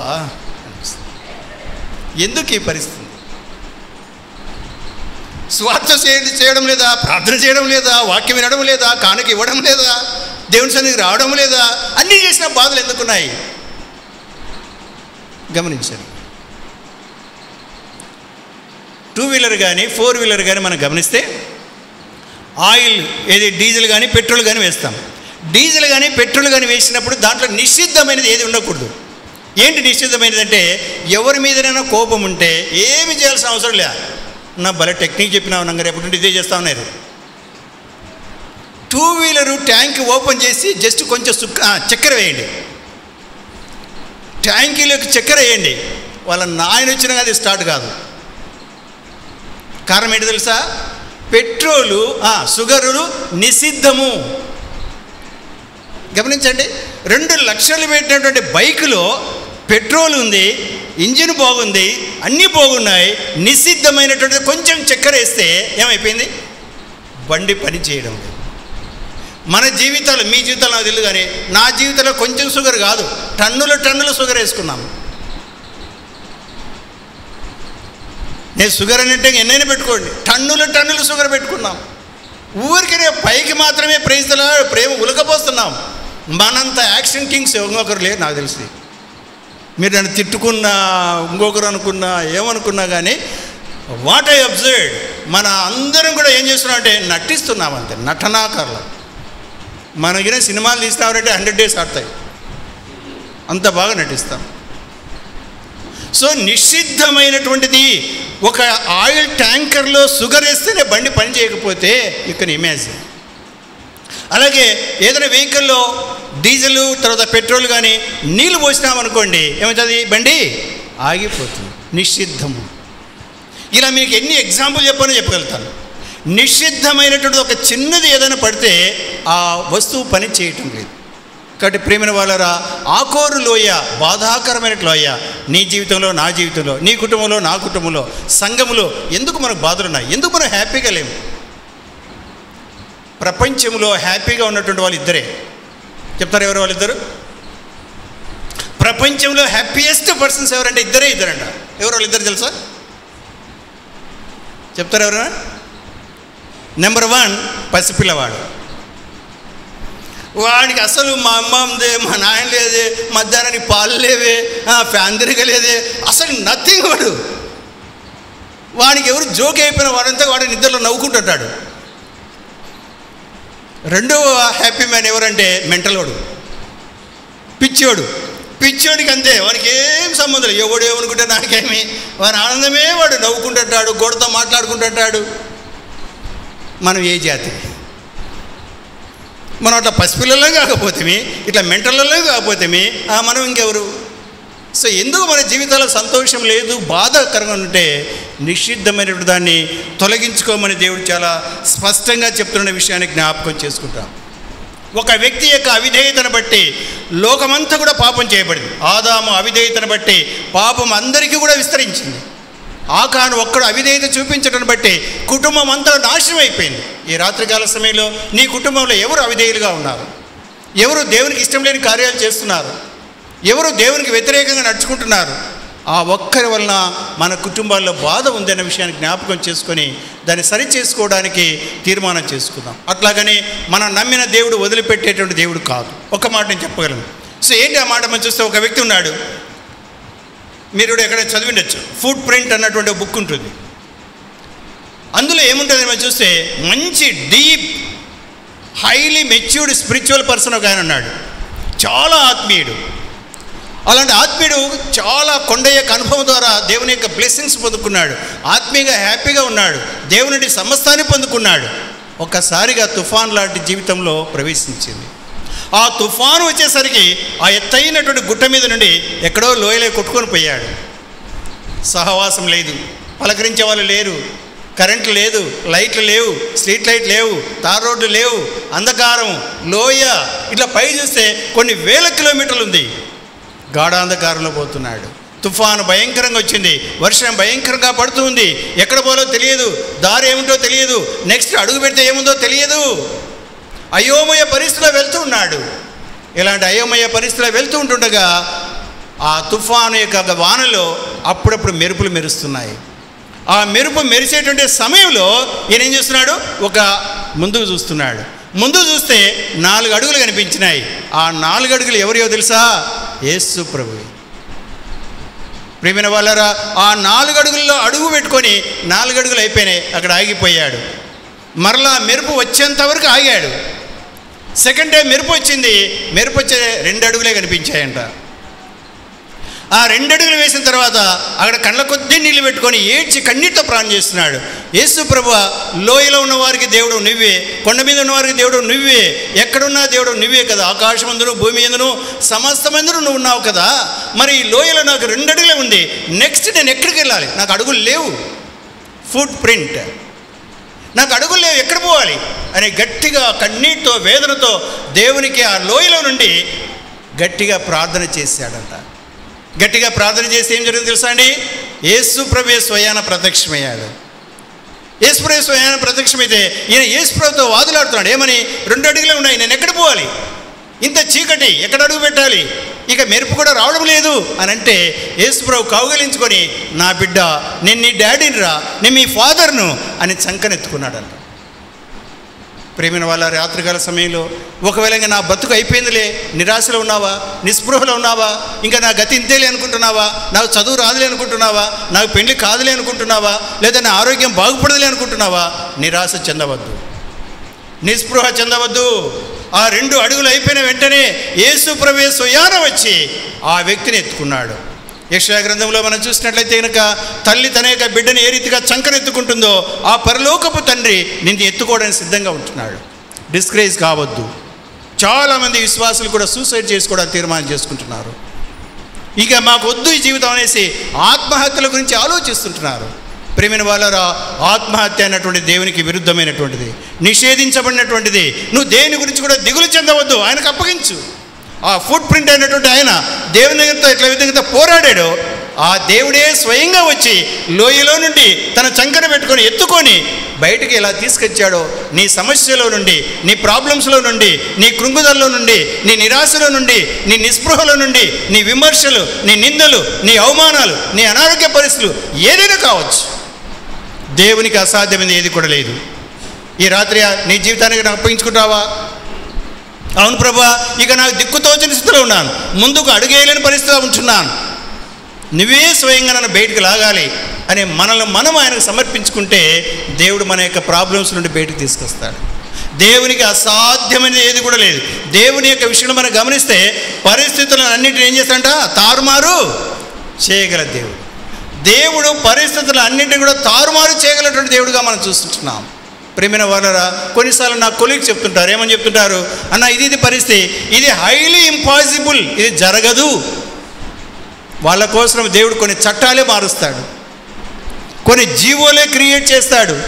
ఎందుకు ఈ పరిస్థితి స్వార్థ చేయడం చేయడం లేదా ప్రార్థన చేయడం లేదా వాక్యం వినడం లేదా కానుక ఇవ్వడం లేదా దేవుని సన్నిధికి రావడం లేదా అన్నీ చేసిన బాధలు ఎందుకున్నాయి గమనించండి టూ వీలర్ కానీ ఫోర్ వీలర్ కానీ మనం గమనిస్తే ఆయిల్ ఏది డీజిల్ కానీ పెట్రోల్ కానీ వేస్తాం డీజిల్ కానీ పెట్రోల్ కానీ వేసినప్పుడు దాంట్లో నిషిద్ధమైనది ఏది ఉండకూడదు ఏంటి నిశ్చితమైనది అంటే ఎవరి మీదనైనా కోపం ఉంటే ఏమి చేయాల్సిన అవసరం లే నా భలే టెక్నిక్ చెప్పినావు నంగ రేపటి నుండి ఇదే చేస్తా ఉన్నారు టూ వీలరు ట్యాంక్ ఓపెన్ చేసి జస్ట్ కొంచెం సుక్క ఆ, చక్కెర వేయండి ట్యాంకీలోకి చక్కెర వేయండి వాళ్ళ నాయన వచ్చినా అది స్టార్ట్ కాదు కారణం ఏంటి తెలుసా పెట్రోలు ఆ, షుగరులు నిషిద్ధము గమనించండి రెండు లక్షలు పెట్టినటువంటి బైకులో పెట్రోల్ ఉంది ఇంజిన్ బాగుంది అన్నీ బాగున్నాయి నిషిద్ధమైనటువంటి కొంచెం చక్కెర వేస్తే ఏమైపోయింది బండి పని చేయడం లేదు మన జీవితాలు మీ జీవితాలు నాకు తెలియదు కానీ నా జీవితంలో కొంచెం షుగర్ కాదు టన్నుల టన్నుల షుగర్ వేసుకున్నాం నేను షుగర్ అంటే ఎన్నైనా పెట్టుకోండి టన్నుల టన్నుల షుగర్ పెట్టుకున్నాం ఊరికనే పైకి మాత్రమే ప్రైజ్లా ప్రేమ ఉలకపోస్తున్నాం మనంత యాక్షన్ కింగ్స్ ఇంకొకరు లేరు నాకు తెలిసి మీరు నన్ను తిట్టుకున్నా ఇంకొకరు అనుకున్నా ఏమనుకున్నా కానీ వాట్ ఐ అబ్జర్వ్డ్ మన అందరం కూడా ఏం చేస్తున్నాం అంటే నటిస్తున్నాం అంతే నటనాకారులు మనకిన సినిమాలు తీస్తామంటే హండ్రెడ్ డేస్ ఆడతాయి అంత బాగా నటిస్తాం సో నిషిద్ధమైనటువంటిది ఒక ఆయిల్ ట్యాంకర్లో షుగర్ వేస్తేనే బండి పని చేయకపోతే ఇక్కడ ఇమేజిన్ అలాగే ఏదైనా వెహికల్లో డీజిల్ తర్వాత పెట్రోల్ కానీ నీళ్ళు పోసినామనుకోండి ఏమవుతుంది బండి ఆగిపోతుంది నిషిద్ధము ఇలా మీకు ఎన్ని ఎగ్జాంపుల్ చెప్పానో చెప్పగలుగుతాను నిషిద్ధమైనటువంటి ఒక చిన్నది ఏదైనా పడితే ఆ వస్తువు పని చేయటం లేదు కాబట్టి ప్రేమైన వాళ్ళరా ఆకోరు లోయ బాధాకరమైన లోయ నీ జీవితంలో నా జీవితంలో నీ కుటుంబంలో నా కుటుంబంలో సంఘములో ఎందుకు మనకు బాధలు ఉన్నాయి ఎందుకు మనం హ్యాపీగా లేము ప్రపంచంలో హ్యాపీగా ఉన్నటువంటి వాళ్ళు ఇద్దరే చెప్తారు ఎవరు వాళ్ళిద్దరు ప్రపంచంలో హ్యాపీయెస్ట్ పర్సన్స్ ఎవరంటే ఇద్దరే ఇద్దరంట ఎవరు వాళ్ళిద్దరు తెలుసా చెప్తారు ఎవరైనా నెంబర్ వన్ పసిపిల్లవాడు వాడికి అసలు మా అమ్మ ఉందే మా నాయన లేదే మధ్యాహ్నానికి పాలు లేవే ఆ, ఫ్యాన్ తిరగలేదే అసలు నథింగ్ వాడు వాడికి ఎవరు జోక్ అయిపోయిన వాడంతా వాడి నిద్రలో నవ్వుకుంటుంటాడు రెండవ హ్యాపీ మ్యాన్ ఎవరంటే మెంటల్ వాడు పిచ్చోడు పిచ్చోడికి అంతే వానికి ఏం సంబంధం లేదు ఎవడు ఏమనుకుంటే నాకేమి వాని ఆనందమే వాడు నవ్వుకుంటుంటాడు గోడతో మాట్లాడుకుంటుంటాడు మనం ఏ జాతి మనం అట్లా పసిపిల్లల్లో కాకపోతే ఇట్లా మెంటల్లో కాకపోతే మనం ఇంకెవరు సో ఎందుకు మన జీవితాల్లో సంతోషం లేదు బాధాకరంగా ఉంటే నిషిద్ధమైనటువంటి దాన్ని తొలగించుకోమని దేవుడు చాలా స్పష్టంగా చెప్తున్న విషయాన్ని జ్ఞాపకం చేసుకుంటాం ఒక వ్యక్తి యొక్క అవిధేయతను బట్టి లోకమంతా కూడా పాపం చేయబడింది ఆదాము అవిధేయతను బట్టి పాపం అందరికీ కూడా విస్తరించింది ఆకాను ఒక్కడు అవిధేయత చూపించడం బట్టి కుటుంబం అంతా నాశనం అయిపోయింది ఈ రాత్రికాల సమయంలో నీ కుటుంబంలో ఎవరు అవిధేయులుగా ఉన్నారు ఎవరు దేవునికి ఇష్టం లేని కార్యాలు చేస్తున్నారు ఎవరు దేవునికి వ్యతిరేకంగా నడుచుకుంటున్నారు ఆ ఒక్కరి వలన మన కుటుంబాల్లో బాధ ఉందన్న విషయాన్ని జ్ఞాపకం చేసుకొని దాన్ని సరి చేసుకోవడానికి తీర్మానం చేసుకుందాం అట్లాగని మనం నమ్మిన దేవుడు వదిలిపెట్టేటువంటి దేవుడు కాదు ఒక మాట నేను చెప్పగలను సో ఏంటి ఆ మాట మనం చూస్తే ఒక వ్యక్తి ఉన్నాడు మీరు కూడా ఎక్కడ చదివిండొచ్చు ఫుడ్ ప్రింట్ అన్నటువంటి ఒక బుక్ ఉంటుంది అందులో ఏముంటుంది మనం చూస్తే మంచి deep highly matured spiritual person ఒక ఆయన ఉన్నాడు చాలా ఆత్మీయుడు అలాంటి ఆత్మీయుడు చాలా కొండ యొక్క అనుభవం ద్వారా దేవుని యొక్క బ్లెస్సింగ్స్ పొందుకున్నాడు ఆత్మీయంగా హ్యాపీగా ఉన్నాడు దేవుని సమస్తాన్ని పొందుకున్నాడు ఒక్కసారిగా తుఫాన్ లాంటి జీవితంలో ప్రవేశించింది ఆ తుఫాను వచ్చేసరికి ఆ ఎత్తైనటువంటి గుట్ట మీద నుండి ఎక్కడో లోయలే కొట్టుకొని పోయాడు సహవాసం లేదు పలకరించే వాళ్ళు లేరు కరెంటు లేదు లైట్లు లేవు స్ట్రీట్ లైట్ లేవు తార్ రోడ్లు లేవు అంధకారం లోయ ఇట్లా పై చూస్తే కొన్ని వేల కిలోమీటర్లు ఉంది గాఢాంధకారంలో పోతున్నాడు తుఫాను భయంకరంగా వచ్చింది వర్షం భయంకరంగా పడుతుంది ఎక్కడ పోలో తెలియదు దారి ఏమిటో తెలియదు నెక్స్ట్ అడుగు పెడితే ఏముందో తెలియదు అయోమయ పరిస్థితిలో వెళ్తూ ఉన్నాడు ఇలాంటి అయోమయ పరిస్థితిలో వెళ్తూ ఉంటుండగా ఆ తుఫాను యొక్క వానలో అప్పుడప్పుడు మెరుపులు మెరుస్తున్నాయి ఆ మెరుపు మెరిసేటువంటి సమయంలో ఈయన ఏం చేస్తున్నాడు ఒక ముందుకు చూస్తున్నాడు ముందు చూస్తే నాలుగు అడుగులు కనిపించినాయి ఆ నాలుగు అడుగులు ఎవరియో తెలుసా యేసు ప్రభు ప్రేమిన వాళ్ళరా ఆ నాలుగు అడుగుల్లో అడుగు పెట్టుకొని నాలుగు అడుగులు అయిపోయినాయి అక్కడ ఆగిపోయాడు మరలా మెరుపు వచ్చేంత వరకు ఆగాడు సెకండ్ టైం మెరుపు వచ్చింది మెరుపు వచ్చే రెండు అడుగులే కనిపించాయంట ఆ రెండు అడుగులు వేసిన తర్వాత అక్కడ కళ్ళ కొద్దీ నీళ్లు పెట్టుకొని ఏడ్చి కన్నీటితో ప్రాణం చేస్తున్నాడు యేసు ప్రభు లోయలో ఉన్న వారికి దేవుడు నువ్వే కొండ మీద ఉన్న వారికి దేవుడు నువ్వే ఎక్కడున్నా దేవుడు నువ్వే కదా ఆకాశం అందరూ భూమి ఎందును సమస్తమందరూ నువ్వు ఉన్నావు కదా మరి ఈ లోయలో నాకు రెండు అడుగులే ఉంది నెక్స్ట్ నేను ఎక్కడికి వెళ్ళాలి నాకు అడుగులు లేవు ఫుడ్ ప్రింట్ నాకు అడుగులు లేవు ఎక్కడ పోవాలి అని గట్టిగా కన్నీటితో వేదనతో దేవునికి ఆ లోయలో నుండి గట్టిగా ప్రార్థన చేశాడంట గట్టిగా ప్రార్థన చేసి ఏం జరిగింది తెలుసా అండి యేసు ప్రభు స్వయాన ప్రత్యక్షమయ్యాడు యేసు ప్రభు స్వయాన ప్రత్యక్షమైతే ఈయన యేసు ప్రభుతో వాదులాడుతున్నాడు ఏమని రెండు అడుగులే ఉన్నాయి నేను ఎక్కడ పోవాలి ఇంత చీకటి ఎక్కడ అడుగు పెట్టాలి ఇక మెరుపు కూడా రావడం లేదు అని అంటే యేసుప్రభు కౌగలించుకొని నా బిడ్డ నేను నీ డాడీని రా నేను మీ ఫాదర్ను అని చంకనెత్తుకున్నాడంట ప్రేమిన వాళ్ళ రాత్రికాల సమయంలో ఒకవేళ ఇంకా నా బతుకు అయిపోయిందిలే నిరాశలో ఉన్నావా నిస్పృహలో ఉన్నావా ఇంకా నా గతి ఇంతేలే అనుకుంటున్నావా నాకు చదువు రాదులే అనుకుంటున్నావా నాకు పెళ్లి కాదులే అనుకుంటున్నావా లేదా నా ఆరోగ్యం బాగుపడదులే అనుకుంటున్నావా నిరాశ చెందవద్దు నిస్పృహ చెందవద్దు ఆ రెండు అడుగులు అయిపోయిన వెంటనే యేసు ప్రభే స్వయాన వచ్చి ఆ వ్యక్తిని ఎత్తుకున్నాడు యక్షయ గ్రంథంలో మనం చూసినట్లయితే కనుక తల్లి తన యొక్క బిడ్డని ఏ రీతిగా చంకనెత్తుకుంటుందో ఆ పరలోకపు తండ్రి నిన్ను ఎత్తుకోవడానికి సిద్ధంగా ఉంటున్నాడు డిస్కరేజ్ కావద్దు చాలామంది విశ్వాసులు కూడా సూసైడ్ చేసుకోవడానికి తీర్మానం చేసుకుంటున్నారు ఇక మాకు వద్దు ఈ జీవితం అనేసి ఆత్మహత్యల గురించి ఆలోచిస్తుంటున్నారు ప్రేమిన వాళ్ళరా ఆత్మహత్య అన్నటువంటి దేవునికి విరుద్ధమైనటువంటిది నిషేధించబడినటువంటిది నువ్వు దేని గురించి కూడా దిగులు చెందవద్దు ఆయనకు అప్పగించు ఆ ఫుట్ ప్రింట్ అయినటువంటి ఆయన దేవుని దగ్గరతో ఎట్లా విధంగా పోరాడాడో ఆ దేవుడే స్వయంగా వచ్చి లోయలో నుండి తన చంకన పెట్టుకొని ఎత్తుకొని బయటికి ఎలా తీసుకొచ్చాడో నీ సమస్యలో నుండి నీ ప్రాబ్లమ్స్లో నుండి నీ కృంగుదల్లో నుండి నీ నిరాశలో నుండి నీ నిస్పృహలో నుండి నీ విమర్శలు నీ నిందలు నీ అవమానాలు నీ అనారోగ్య పరిస్థితులు ఏదైనా కావచ్చు దేవునికి అసాధ్యమైనది ఏది కూడా లేదు ఈ రాత్రి నీ జీవితానికి నాకు అప్పగించుకుంటావా అవును ప్రభా ఇక నాకు దిక్కుతోచని స్థితిలో ఉన్నాను ముందుకు అడుగేయలేని పరిస్థితిలో ఉంటున్నాను నువ్వే స్వయంగా నన్ను బయటకు లాగాలి అనే మనల్ని మనం ఆయనకు సమర్పించుకుంటే దేవుడు మన యొక్క ప్రాబ్లమ్స్ నుండి బయటకు తీసుకొస్తాడు దేవునికి అసాధ్యమైనది ఏది కూడా లేదు దేవుని యొక్క విషయంలో మనం గమనిస్తే పరిస్థితులను అన్నింటిని ఏం చేస్తాడంట తారుమారు చేయగల దేవుడు దేవుడు పరిస్థితులు అన్నింటినీ కూడా తారుమారు చేయగలటువంటి దేవుడుగా మనం చూస్తుంటున్నాం ప్రేమిన వాళ్ళరా కొన్నిసార్లు నా కొలీగ్ చెప్తుంటారు ఏమని చెప్తుంటారు అన్న ఇది ఇది పరిస్థితి ఇది హైలీ ఇంపాసిబుల్ ఇది జరగదు వాళ్ళ కోసం దేవుడు కొన్ని చట్టాలే మారుస్తాడు కొన్ని జీవోలే క్రియేట్ చేస్తాడు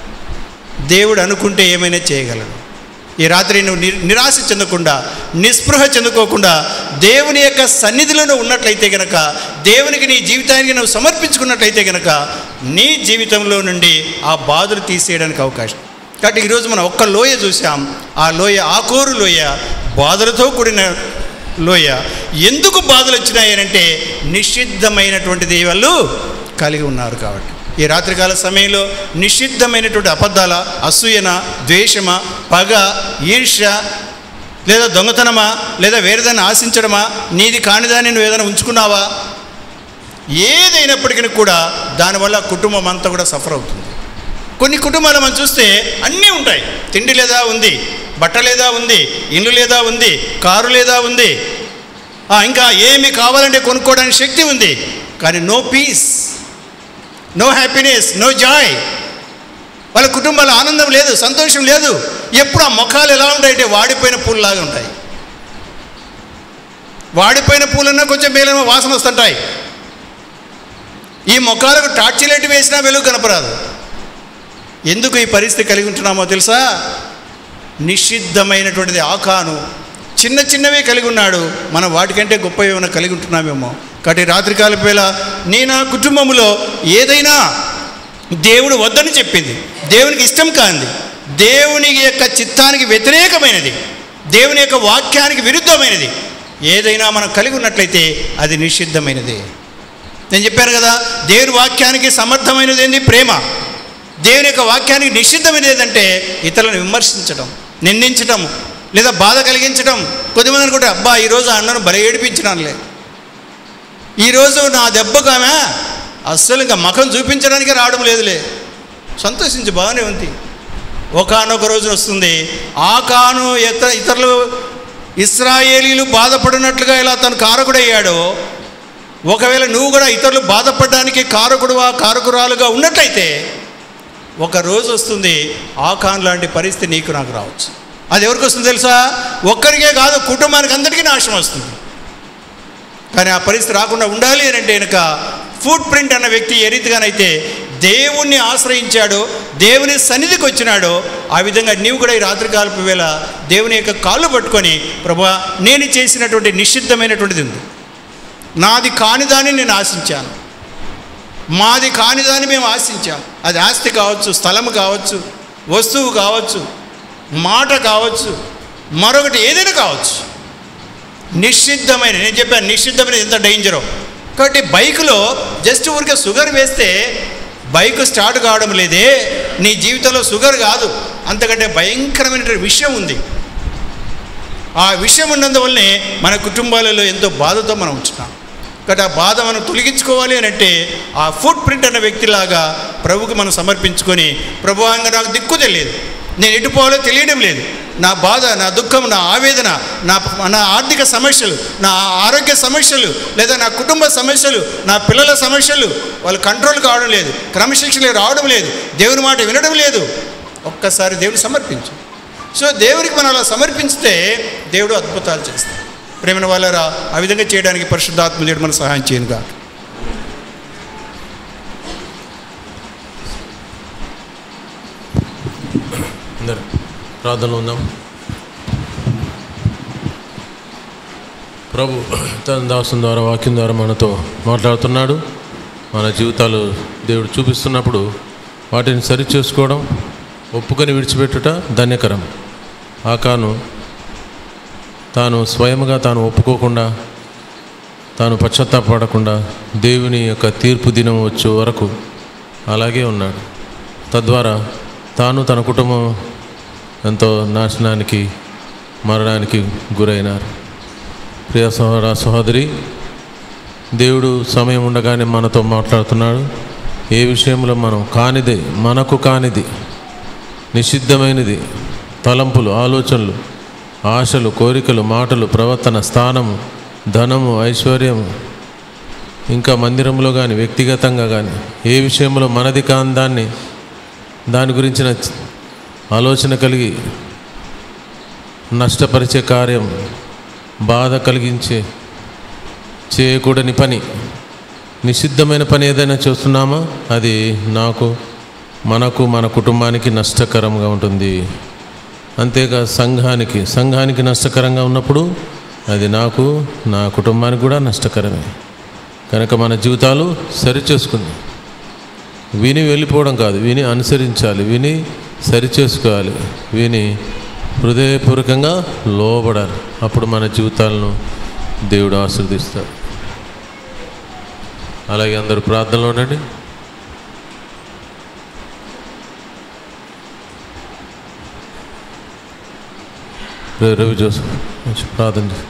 దేవుడు అనుకుంటే ఏమైనా చేయగలడు ఈ రాత్రి నువ్వు ని- నిరాశ చెందకుండా నిస్పృహ చెందుకోకుండా దేవుని యొక్క సన్నిధిలో నువ్వు ఉన్నట్లయితే గనక దేవునికి నీ జీవితానికి నువ్వు సమర్పించుకున్నట్లయితే గనక నీ జీవితంలో నుండి ఆ బాధలు తీసేయడానికి అవకాశం కాబట్టి ఈరోజు మనం ఒక్క లోయ చూసాం ఆ లోయ ఆకోరు లోయ బాధలతో కూడిన లోయ ఎందుకు బాధలు వచ్చినాయి అంటే నిషిద్ధమైనటువంటిది వాళ్ళు కలిగి ఉన్నారు కాబట్టి ఈ రాత్రికాల సమయంలో నిషిద్ధమైనటువంటి అబద్ధాల అసూయన ద్వేషమ పగ ఈర్ష్య లేదా దొంగతనమా లేదా వేరేదాన్ని ఆశించడమా నీది కానిదాన్ని నువ్వు ఏదైనా ఉంచుకున్నావా ఏదైనప్పటికీ కూడా దానివల్ల కుటుంబం అంతా కూడా సఫర్ అవుతుంది కొన్ని కుటుంబాలు మనం చూస్తే అన్నీ ఉంటాయి తిండి లేదా ఉంది బట్ట లేదా ఉంది ఇల్లు లేదా ఉంది కారు లేదా ఉంది ఆ, ఇంకా ఏమి కావాలంటే కొనుక్కోవడానికి శక్తి ఉంది కానీ no peace no happiness no joy వాళ్ళ కుటుంబాల ఆనందం లేదు సంతోషం లేదు ఎప్పుడు ఆ ముఖాలు ఎలా ఉంటాయంటే వాడిపోయిన పూలలాగా ఉంటాయి వాడిపోయిన పూలన్నా కొంచెం మేలేమో వాసన వస్తుంటాయి ఈ ముఖాలకు టార్చి లైట్ వేసినా వెలుగు కనపరాదు ఎందుకు ఈ పరిస్థితి కలిగి ఉంటున్నామో తెలుసా నిషిద్ధమైనటువంటిది ఆకాను చిన్న చిన్నవే కలిగి ఉన్నాడు మనం వాటికంటే గొప్ప ఏమైనా కలిగి ఉంటున్నామేమో కాబట్టి రాత్రికాల వేళ నీ నా కుటుంబంలో ఏదైనా దేవుడు వద్దని చెప్పింది దేవునికి ఇష్టం కాంది దేవుని యొక్క చిత్తానికి వ్యతిరేకమైనది దేవుని యొక్క వాక్యానికి విరుద్ధమైనది ఏదైనా మనం కలిగి ఉన్నట్లయితే అది నిషిద్ధమైనది నేను చెప్పాను కదా దేవుని వాక్యానికి సమర్థమైనది ఏంది ప్రేమ దేవుని యొక్క వాక్యానికి నిషిద్ధమైనది ఏదంటే ఇతరులను విమర్శించడం నిందించడం లేదా బాధ కలిగించడం కొద్దిమంది అనుకుంటే అబ్బా ఈరోజు ఆ అన్నను బలి ఏడిపించినానులే ఈరోజు నా దెబ్బకు ఆమె అస్సలు ఇంకా ముఖం చూపించడానికి రావడం లేదులే సంతోషించి బాగానే ఉంది ఒకనొక రోజు వస్తుంది ఆ కాను ఇతర ఇతరులు ఇస్రాయేలీలు బాధపడినట్లుగా ఇలా తను కారకుడయ్యాడో ఒకవేళ నువ్వు కూడా ఇతరులు బాధపడడానికి కారకుడువా కారకురాలుగా ఉన్నట్లయితే ఒక రోజు వస్తుంది ఆకాన్ లాంటి పరిస్థితి నీకు నాకు రావచ్చు అది ఎవరికి వస్తుంది తెలుసా ఒక్కరికే కాదు కుటుంబానికి అందరికీ నాశనం వస్తుంది కానీ ఆ పరిస్థితి రాకుండా ఉండాలి అని అంటే కనుక ఫుట్ ప్రింట్ అన్న వ్యక్తి ఏ రీతిగానైతే దేవుణ్ణి ఆశ్రయించాడో దేవుని సన్నిధికి వచ్చినాడో ఆ విధంగా నీవు కూడా ఈ రాత్రికాలపు వేళ దేవుని యొక్క కాళ్ళు పట్టుకొని ప్రభా నేను చేసినటువంటి నిషిద్ధమైనటువంటిది ఉంది నాది కానిదాన్ని నేను ఆశించాను మాది కానిదాన్ని మేము ఆశించాం అది ఆస్తి కావచ్చు స్థలం కావచ్చు వస్తువు కావచ్చు మాట కావచ్చు మరొకటి ఏదైనా కావచ్చు నిషిద్ధమైన నేను చెప్పాను నిషిద్ధమైన ఎంత డేంజరో కాబట్టి బైకులో జస్ట్ ఊరికే షుగర్ వేస్తే బైక్ స్టార్ట్ కావడం లేదే నీ జీవితంలో షుగర్ కాదు అంతకంటే భయంకరమైన విషయం ఉంది ఆ విషయం ఉన్నందువల్లనే మన కుటుంబాలలో ఎంతో బాధతో మనం ఉంచుతాం కాబట్టి ఆ బాధ మనం తొలగించుకోవాలి అని అంటే ఆ ఫుట్ ప్రింట్ అన్న వ్యక్తిలాగా ప్రభుకి మనం సమర్పించుకొని ప్రభు ఇంకా నాకు దిక్కు తెలియదు నేను ఎటు పోవాలో తెలియడం లేదు నా బాధ నా దుఃఖం నా ఆవేదన నా నా ఆర్థిక సమస్యలు నా ఆరోగ్య సమస్యలు లేదా నా కుటుంబ సమస్యలు నా పిల్లల సమస్యలు వాళ్ళు కంట్రోల్ కావడం లేదు క్రమశిక్షణ రావడం లేదు దేవుని మాట వినడం లేదు ఒక్కసారి దేవుని సమర్పించు సో దేవునికి మనం అలా సమర్పిస్తే దేవుడు అద్భుతాలు చేస్తాడు ప్రేమ వాళ్ళరా ఆ విధంగా చేయడానికి పరిశుద్ధాత్మ దేవుడు మన సహాయం చేయను కాదు అందరు ప్రార్థనలో ఉందాం ప్రభు తన దాసం ద్వారా వాక్యం ద్వారా మనతో మాట్లాడుతున్నాడు మన జీవితాలు దేవుడు చూపిస్తున్నప్పుడు వాటిని సరి చేసుకోవడం ఒప్పుకొని విడిచిపెట్టుట ధన్యకరం ఆకాను తాను స్వయముగా తాను ఒప్పుకోకుండా తాను పశ్చాత్తాపడకుండా దేవుని యొక్క తీర్పు దినం వచ్చే వరకు అలాగే ఉన్నాడు తద్వారా తాను తన కుటుంబం ఎంతో నాశనానికి మరణానికి గురైనారు ప్రియ సహోదర సహోదరి దేవుడు సమయం ఉండగానే మనతో మాట్లాడుతున్నాడు ఏ విషయంలో మనం కానిది మనకు కానిది నిషిద్ధమైనది తలంపులు ఆలోచనలు ఆశలు కోరికలు మాటలు ప్రవర్తన స్థానము ధనము ఐశ్వర్యము ఇంకా మందిరంలో కానీ వ్యక్తిగతంగా కానీ ఏ విషయంలో మనది కాని దాన్ని దాని గురించిన చ- ఆలోచన కలిగి నష్టపరిచే కార్యం బాధ కలిగించే చేయకూడని పని నిషిద్ధమైన పని ఏదైనా చేస్తున్నామా అది నాకు మనకు మన కుటుంబానికి నష్టకరంగా ఉంటుంది అంతేకా సంఘానికి సంఘానికి నష్టకరంగా ఉన్నప్పుడు అది నాకు నా కుటుంబానికి కూడా నష్టకరమే కనుక మన జీవితాలు సరిచేసుకుంది విని వెళ్ళిపోవడం కాదు విని అనుసరించాలి విని సరిచేసుకోవాలి విని హృదయపూర్వకంగా లోబడాలి అప్పుడు మన జీవితాలను దేవుడు ఆశీర్దిస్తాడు అలాగే అందరూ ప్రార్థనలో ఉండండి రే- రవి జోసఫ్ మంచి ప్రార్థన చేయి.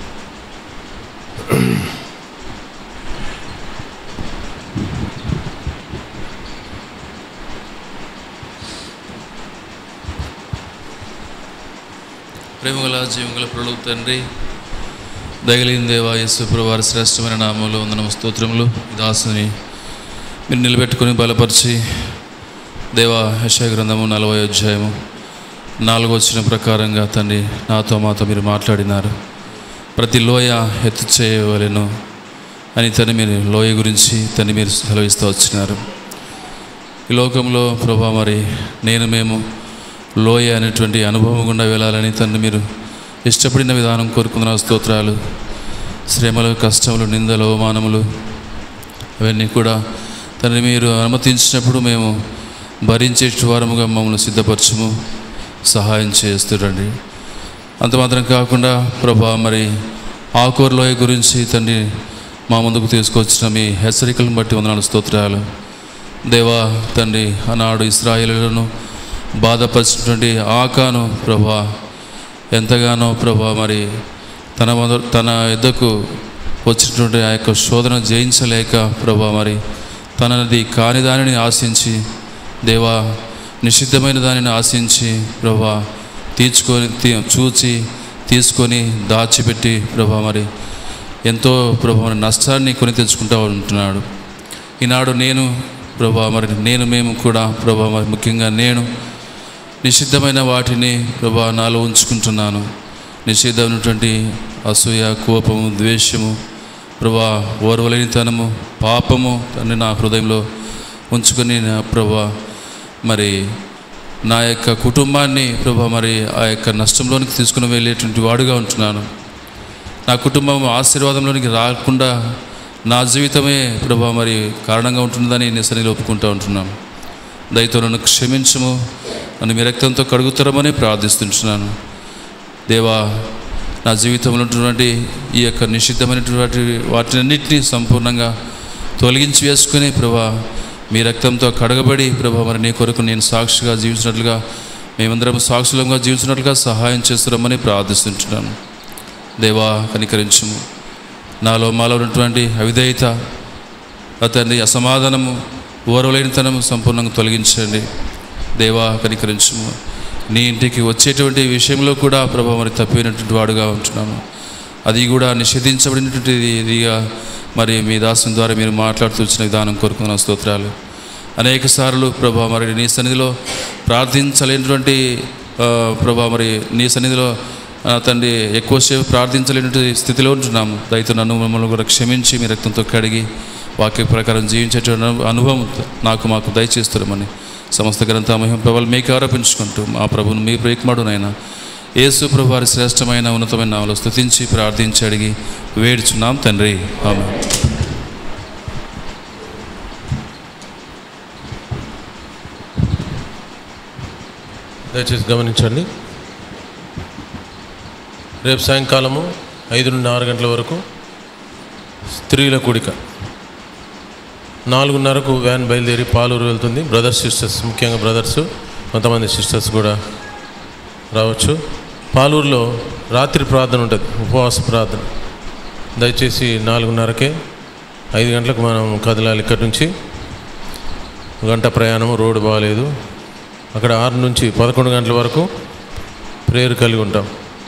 ప్రేమగల జీవగల ప్రభు తండ్రి దయగలిగిన దేవా యేసుప్రభు వారి శ్రేష్టమైన నామంలో వందనమ స్తోత్రములు ఈ దాసుని మీరు నిలబెట్టుకుని బలపరిచి దేవా యశయ గ్రంథము నలభై అధ్యాయము నాలుగో వచ్చిన ప్రకారంగా తండ్రి నాతో మాతో మీరు మాట్లాడినారు ప్రతి లోయ ఎత్తు చేయవలెను అని తను మీరు లోయ గురించి తను మీరు సెలవిస్తూ వచ్చినారు ఈ లోకంలో ప్రభా మరి నేను మేము లోయ అనేటువంటి అనుభవం గుండా వెళ్ళాలని తను మీరు ఇష్టపడిన విధానం కోరుకున్న స్తోత్రాలు శ్రమలు కష్టములు నిందలు అవమానములు అవన్నీ కూడా తనని మీరు అనుమతించినప్పుడు మేము భరించే వారముగా మమ్మల్ని సిద్ధపరచము సహాయం చేస్తురండి అంత మాత్రం కాకుండా ప్రభా మరి ఆకూర లోయ గురించి తండ్రి మా ముందుకు తీసుకొచ్చిన మీ హెచ్చరికలను బట్టి వందనాలు స్తోత్రాలు దేవా తండ్రి ఆనాడు ఇస్రాయేలులను బాధపరిచినటువంటి ఆకాను ప్రభా ఎంతగానో ప్రభా మరి తన మొద తన యుద్ధకు వచ్చినటువంటి ఆ యొక్క శోధన జయించలేక ప్రభా మరి తనది కాని దానిని ఆశించి దేవా నిషిద్ధమైన దానిని ఆశించి ప్రభా తీర్చుకొని తీ- చూచి తీసుకొని దాచిపెట్టి ప్రభా మరి ఎంతో ప్రభు మరి నష్టాన్ని కొని తెచ్చుకుంటూ ఉంటున్నాడు ఈనాడు నేను ప్రభా మరి నేను మేము కూడా ప్రభా మరి ముఖ్యంగా నేను నిషిద్ధమైన వాటిని ప్రభా నాలో ఉంచుకుంటున్నాను నిషిద్ధమైనటువంటి అసూయ కోపము ద్వేషము ప్రభా ఓర్వలేనితనము పాపము అన్ని నా హృదయంలో ఉంచుకొని నా ప్రభా మరి నా యొక్క కుటుంబాన్ని ప్రభా మరి ఆ యొక్క నష్టంలోనికి తీసుకుని వెళ్ళేటువంటి వాడుగా ఉంటున్నాను నా కుటుంబం ఆశీర్వాదంలోనికి రాకుండా నా జీవితమే ప్రభా మరి కారణంగా ఉంటుందని నేను సన్నిధిలో ఒప్పుకుంటూ ఉంటున్నాను దయతో నన్ను క్షమించము నన్ను మీ రక్తంతో కడుగుతారమని ప్రార్థిస్తుంటున్నాను దేవా నా జీవితంలో ఉన్నటువంటి ఈ యొక్క నిషిద్ధమైనటువంటి వాటినన్నింటినీ సంపూర్ణంగా తొలగించి వేసుకుని ప్రభా మీ రక్తంతో కడగబడి ప్రభా మరి నీ కొరకు నేను సాక్షిగా జీవించినట్లుగా మేమందరం సాక్షులంగా జీవించినట్లుగా సహాయం చేస్తారమని ప్రార్థిస్తుంటున్నాను దేవా కనికరించము నాలో మాలో ఉన్నటువంటి అవిధేయత అతన్ని అసమాధానము ఓరవలేనితనము సంపూర్ణంగా తొలగించండి దేవా కనికరించము నీ ఇంటికి వచ్చేటువంటి విషయంలో కూడా ప్రభావ మరి తప్పినటువంటి వాడుగా ఉంటున్నాను అది కూడా నిషేధించబడినటువంటి ఇదిగా మరి మీ దాసం ద్వారా మీరు మాట్లాడుతూ వచ్చిన విధానం కోరుకున్న స్తోత్రాలు అనేక సార్లు ప్రభా మరి నీ సన్నిధిలో ప్రార్థించలేనటువంటి ఆ, ప్రభా మరి నీ సన్నిధిలో ఆ, తండ్రి ఎక్కువసేపు ప్రార్థించలేనటువంటి స్థితిలో ఉంటున్నాము దయతో నన్ను మమ్మల్ని కూడా క్షమించి మీ రక్తంతో కడిగి వాక్య ప్రకారం జీవించేటువంటి అను- అనుభవం నాకు మాకు దయచేస్తారమని సమస్త గ్రంథ మహిమ ప్రభలు మీకు ఆరోపించుకుంటూ మా ప్రభుని మీ ప్రేకుమాడునైనా యేసు ప్రభు వారి శ్రేష్టమైన ఉన్నతమైన నామలో స్తుతించి ప్రార్థించి అడిగి వేడుచున్నాం తండ్రి ఆమె దయచేసి గమనించండి రేపు సాయంకాలము ఐదు నుండి ఆరు గంటల వరకు స్త్రీల కూడిక నాలుగున్నరకు వ్యాన్ బయలుదేరి పాలూరు వెళ్తుంది బ్రదర్స్ సిస్టర్స్ ముఖ్యంగా బ్రదర్స్ కొంతమంది సిస్టర్స్ కూడా రావచ్చు పాలూరులో రాత్రి ప్రార్థన ఉంటుంది ఉపవాస ప్రార్థన దయచేసి నాలుగున్నరకే ఐదు గంటలకు మనం కదలాలి ఇక్కడి నుంచి గంట ప్రయాణము రోడ్డు బాగాలేదు అక్కడ ఆరు నుంచి పదకొండు గంటల వరకు ప్రేయర్ కలిగి ఉంటాం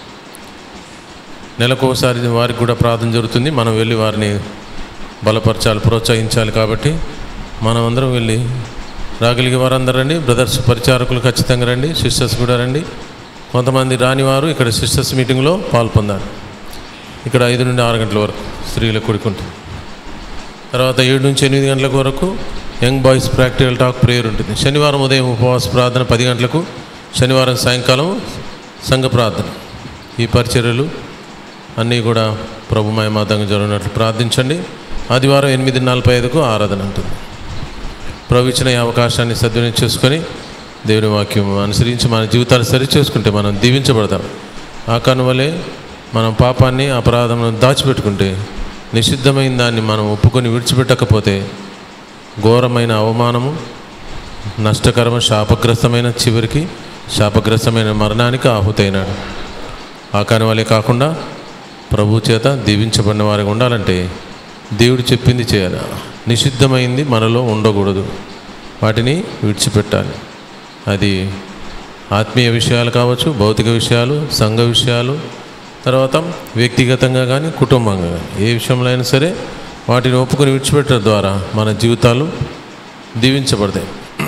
నెలకు ఒకసారి వారికి కూడా ప్రార్థన జరుగుతుంది మనం వెళ్ళి వారిని బలపరచాలి ప్రోత్సహించాలి కాబట్టి మనం అందరం వెళ్ళి రాగలిగే వారందరూ రండి బ్రదర్స్ పరిచారకులు ఖచ్చితంగా రండి సిస్టర్స్ కూడా రండి కొంతమంది రాని వారు ఇక్కడ సిస్టర్స్ మీటింగ్లో పాల్పొందారు ఇక్కడ ఐదు నుండి ఆరు గంటల వరకు స్త్రీల కూడుకుంటుంది తర్వాత ఏడు నుంచి ఎనిమిది గంటల వరకు young boys practical talk prayer ఉంటుంది శనివారం ఉదయం ఉపవాస ప్రార్థన పది గంటలకు శనివారం సాయంకాలం సంఘ ప్రార్థన ఈ పరిచర్యలు అన్నీ కూడా ప్రభు మయమాతంగా జరిగినట్లు ప్రార్థించండి ఆదివారం ఎనిమిది నలభై ఐదుకు ఆరాధన ఉంటుంది ప్రభు ఇచ్చిన ఈ అవకాశాన్ని సద్వినియోగం చేసుకొని దేవుని వాక్యం అనుసరించి మన జీవితాలు సరి చేసుకుంటే మనం దీవించబడతాం ఆ కారణం వల్లే మనం పాపాన్ని అపరాధములను దాచిపెట్టుకుంటే నిషిద్ధమైన దాన్ని మనం ఒప్పుకొని విడిచిపెట్టకపోతే ఘోరమైన అవమానము నష్టకరమ శాపగ్రస్తమైన చివరికి శాపగ్రస్తమైన మరణానికి ఆహుతైనాడు ఆ కాని వాళ్ళే కాకుండా ప్రభు చేత దీవించబడిన వారికి ఉండాలంటే దేవుడు చెప్పింది చేయాలి నిషిద్ధమైంది మనలో ఉండకూడదు వాటిని విడిచిపెట్టాలి అది ఆత్మీయ విషయాలు కావచ్చు భౌతిక విషయాలు సంఘ విషయాలు తర్వాత వ్యక్తిగతంగా కానీ కుటుంబంగా కానీ ఏ విషయంలో అయినా సరే వాటిని ఒప్పుకొని విడిచిపెట్టడం ద్వారా మన జీవితాలు దీవించబడతాయి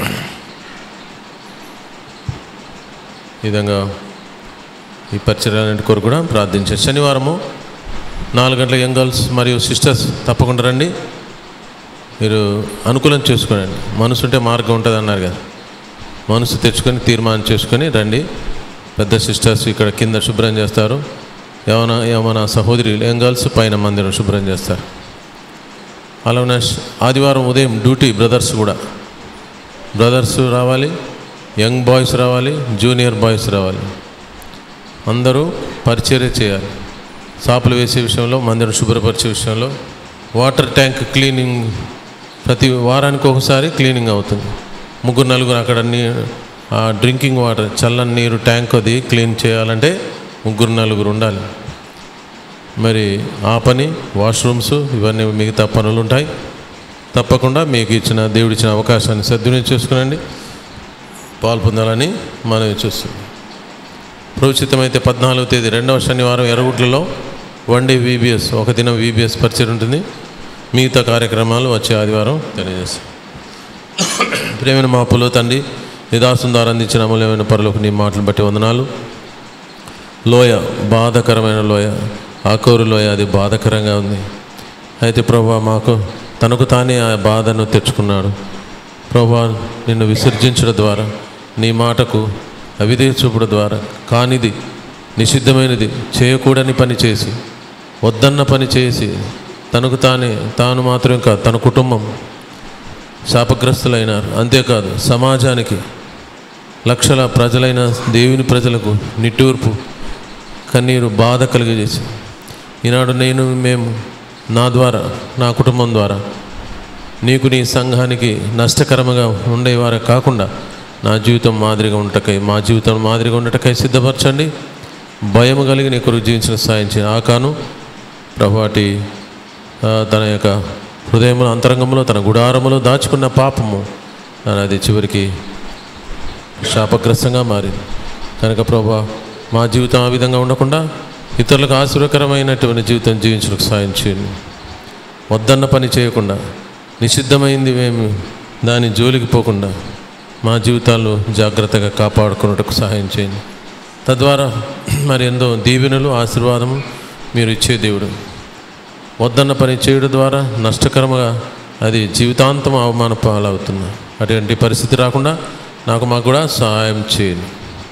ఈ విధంగా ఈ పరిచయాలన్నింటి కొరకు కూడా ప్రార్థించారు శనివారము నాలుగు గంటల యంగ్ గర్ల్స్ మరియు సిస్టర్స్ తప్పకుండా రండి మీరు అనుకూలం చేసుకోనండి మనసు ఉంటే మార్గం ఉంటుంది అన్నారు కదా మనసు తెచ్చుకొని తీర్మానం చేసుకొని రండి పెద్ద సిస్టర్స్ ఇక్కడ కింద శుభ్రం చేస్తారు ఏమైనా ఏమైనా సహోదరి యంగ్ గర్ల్స్ పైన మందిరం శుభ్రం చేస్తారు అలానే ఆదివారం ఉదయం డ్యూటీ బ్రదర్స్ కూడా బ్రదర్స్ రావాలి యంగ్ బాయ్స్ రావాలి జూనియర్ బాయ్స్ రావాలి అందరూ పరిచర్య చేయాలి సాపులు వేసే విషయంలో మందిరం శుభ్రపరిచే విషయంలో వాటర్ ట్యాంక్ క్లీనింగ్ ప్రతి వారానికి ఒకసారి క్లీనింగ్ అవుతుంది ముగ్గురు నలుగురు అక్కడ నీ ఆ డ్రింకింగ్ వాటర్ చల్లని నీరు ట్యాంక్ అది క్లీన్ చేయాలంటే ముగ్గురు నలుగురు ఉండాలి మరి ఆ పని వాష్రూమ్స్ ఇవన్నీ మిగతా పనులు ఉంటాయి తప్పకుండా మీకు ఇచ్చిన దేవుడిచ్చిన అవకాశాన్ని సద్వినియోగం చేసుకునండి పాల్పొందాలని మనం చూస్తున్నాం ప్రవచితమైతే పద్నాలుగో తేదీ రెండవ శనివారం ఎర్రగుట్లలో వన్ డే వీబీఎస్ ఒక దినం వీబీఎస్ పరిచయం ఉంటుంది మిగతా కార్యక్రమాలు వచ్చే ఆదివారం తెలియజేస్తాం ప్రేమైన మా పులో తండ్రి నిదాసం ద్వారా అందించిన అమూల్యమైన పరులకు నీ మాటలు బట్టి వందనాలు లోయ బాధకరమైన లోయ ఆకూరు లోయ అది బాధకరంగా ఉంది అయితే ప్రభా మాకు తనకు తానే ఆ బాధను తెచ్చుకున్నాడు ప్రభా నిన్ను విసర్జించడం ద్వారా నీ మాటకు అవిధేయ చూపడం ద్వారా కానిది నిషిద్ధమైనది చేయకూడని పని చేసి వద్దన్న పని చేసి తనకు తానే తాను మాత్రం కాదు తన కుటుంబం శాపగ్రస్తులైనారు అంతేకాదు సమాజానికి లక్షల ప్రజలైన దేవుని ప్రజలకు నిట్టూర్పు కన్నీరు బాధ కలిగజేసి ఈనాడు నేను మేము నా ద్వారా నా కుటుంబం ద్వారా నీకు నీ సంఘానికి నష్టకరముగా ఉండేవారే కాకుండా నా జీవితం మాదిరిగా ఉండటకై మా జీవితం మాదిరిగా ఉండటకై సిద్ధపరచండి భయం కలిగి నీ కొరకు జీవించిన సాయం చేయండి ఆకాను ప్రభువాటి ఆ, తన యొక్క హృదయంలో అంతరంగంలో తన గుడారములో దాచుకున్న పాపము అది చివరికి శాపగ్రస్తంగా మారింది కనుక ప్రభా మా జీవితం ఆ విధంగా ఉండకుండా ఇతరులకు ఆశీర్వకరమైనటువంటి జీవితం జీవించడానికి సాయం చేయండి వద్దన్న పని చేయకుండా నిషిద్ధమైంది మేము దాని జోలికి పోకుండా మా జీవితాలు జాగ్రత్తగా కాపాడుకున్నట్టుకు సహాయం చేయండి తద్వారా మరి ఎంతో దీవెనలు ఆశీర్వాదము మీరు ఇచ్చే దేవుడు వద్దన్న పని చేయడం ద్వారా నష్టకరముగా అది జీవితాంతం అవమాన పాలవుతున్నా అటువంటి పరిస్థితి రాకుండా నాకు మాకు కూడా సహాయం చేయండి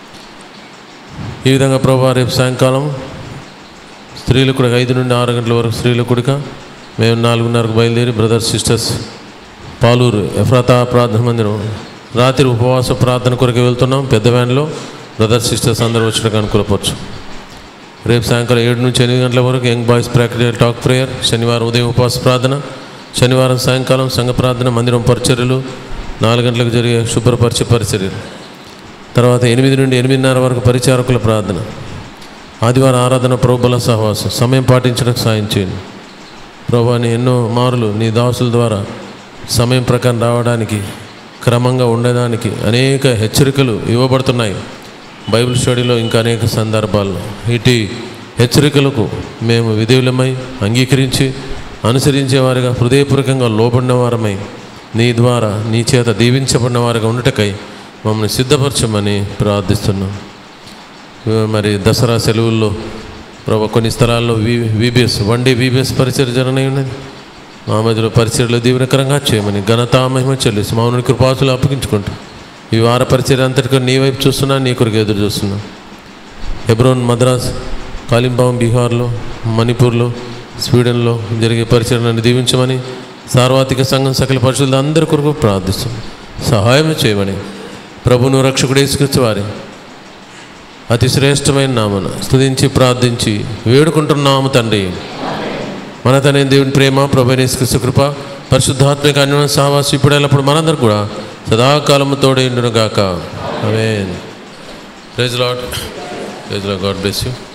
ఈ విధంగా ప్రభా రేపు సాయంకాలం స్త్రీలు కూడా ఐదు నుండి ఆరు గంటల వరకు స్త్రీలు కూడిక మేము నాలుగున్నరకు బయలుదేరి బ్రదర్స్ సిస్టర్స్ పాలూరు ఎఫ్రాతా ప్రార్థన మందిరం రాత్రి ఉపవాస ప్రార్థన కొరకు వెళ్తున్నాం పెద్ద వ్యాన్లో బ్రదర్స్ సిస్టర్స్ అందరూ వచ్చినకు అనుకూలపరచు రేపు సాయంకాలం ఏడు నుంచి ఎనిమిది గంటల వరకు young boys practical talk prayer శనివారం ఉదయం ఉపవాస ప్రార్థన శనివారం సాయంకాలం సంఘ ప్రార్థన మందిరం పరిచర్యలు నాలుగు గంటలకు జరిగే శుభ్రపరిచే పరిచర్యలు తర్వాత ఎనిమిది నుండి ఎనిమిదిన్నర వరకు పరిచారకుల ప్రార్థన ఆదివారం ఆరాధన ప్రభుబల సహవాసం సమయం పాటించడానికి సాయం చేయండి ప్రభాని ఎన్నో మారులు నీ దాసుల ద్వారా సమయం ప్రకారం రావడానికి క్రమంగా ఉండడానికి అనేక హెచ్చరికలు ఇవ్వబడుతున్నాయి బైబిల్ స్టడీలో ఇంకా అనేక సందర్భాల్లో ఇటు హెచ్చరికలకు మేము విధేయులమై అంగీకరించి అనుసరించే వారిగా హృదయపూర్వకంగా లోబడిన వారమై నీ ద్వారా నీ చేత దీవించబడిన వారిగా ఉండటకై మమ్మల్ని సిద్ధపరచమని ప్రార్థిస్తున్నాం మరి దసరా సెలవుల్లో ప్రభు కొన్ని స్థలాల్లో వి విబిఎస్ వన్ డే విబిఎస్ పరిచయం జరగనై ఉన్నది మా మధ్యలో పరిచయలు దీవెనకరంగా చేయమని ఘనత మహిమ చెల్లిసి మౌనుని కృపాసులు అప్పగించుకుంటాం ఈ వార పరిచయం అంతటిగా నీ వైపు చూస్తున్నా నీ కొరకు ఎదురు చూస్తున్నా హెబ్రోన్ మద్రాస్ కాలింబాం బీహార్లో మణిపూర్లో స్వీడన్లో జరిగే పరిచయాన్ని దీవించమని సార్వత్రిక సంఘం సకల పరిశుద్ధులు అందరి కొరకు ప్రార్థిస్తున్నాం సహాయం చేయమని ప్రభును రక్షకుడేసుకొచ్చి వారి అతి శ్రేష్టమైన నామన స్తుతించి ప్రార్థించి వేడుకుంటున్నాము తండ్రి మన తనే దేవుని ప్రేమ ప్రభనేశ్వర కృప పరిశుద్ధాత్మిక అన్యోన్య సహవాసం ఇప్పుడు ఎల్లప్పుడు మనందరూ కూడా సదాకాలము తోడైండును గాక ఆమేన్ praise lord praise lord God bless you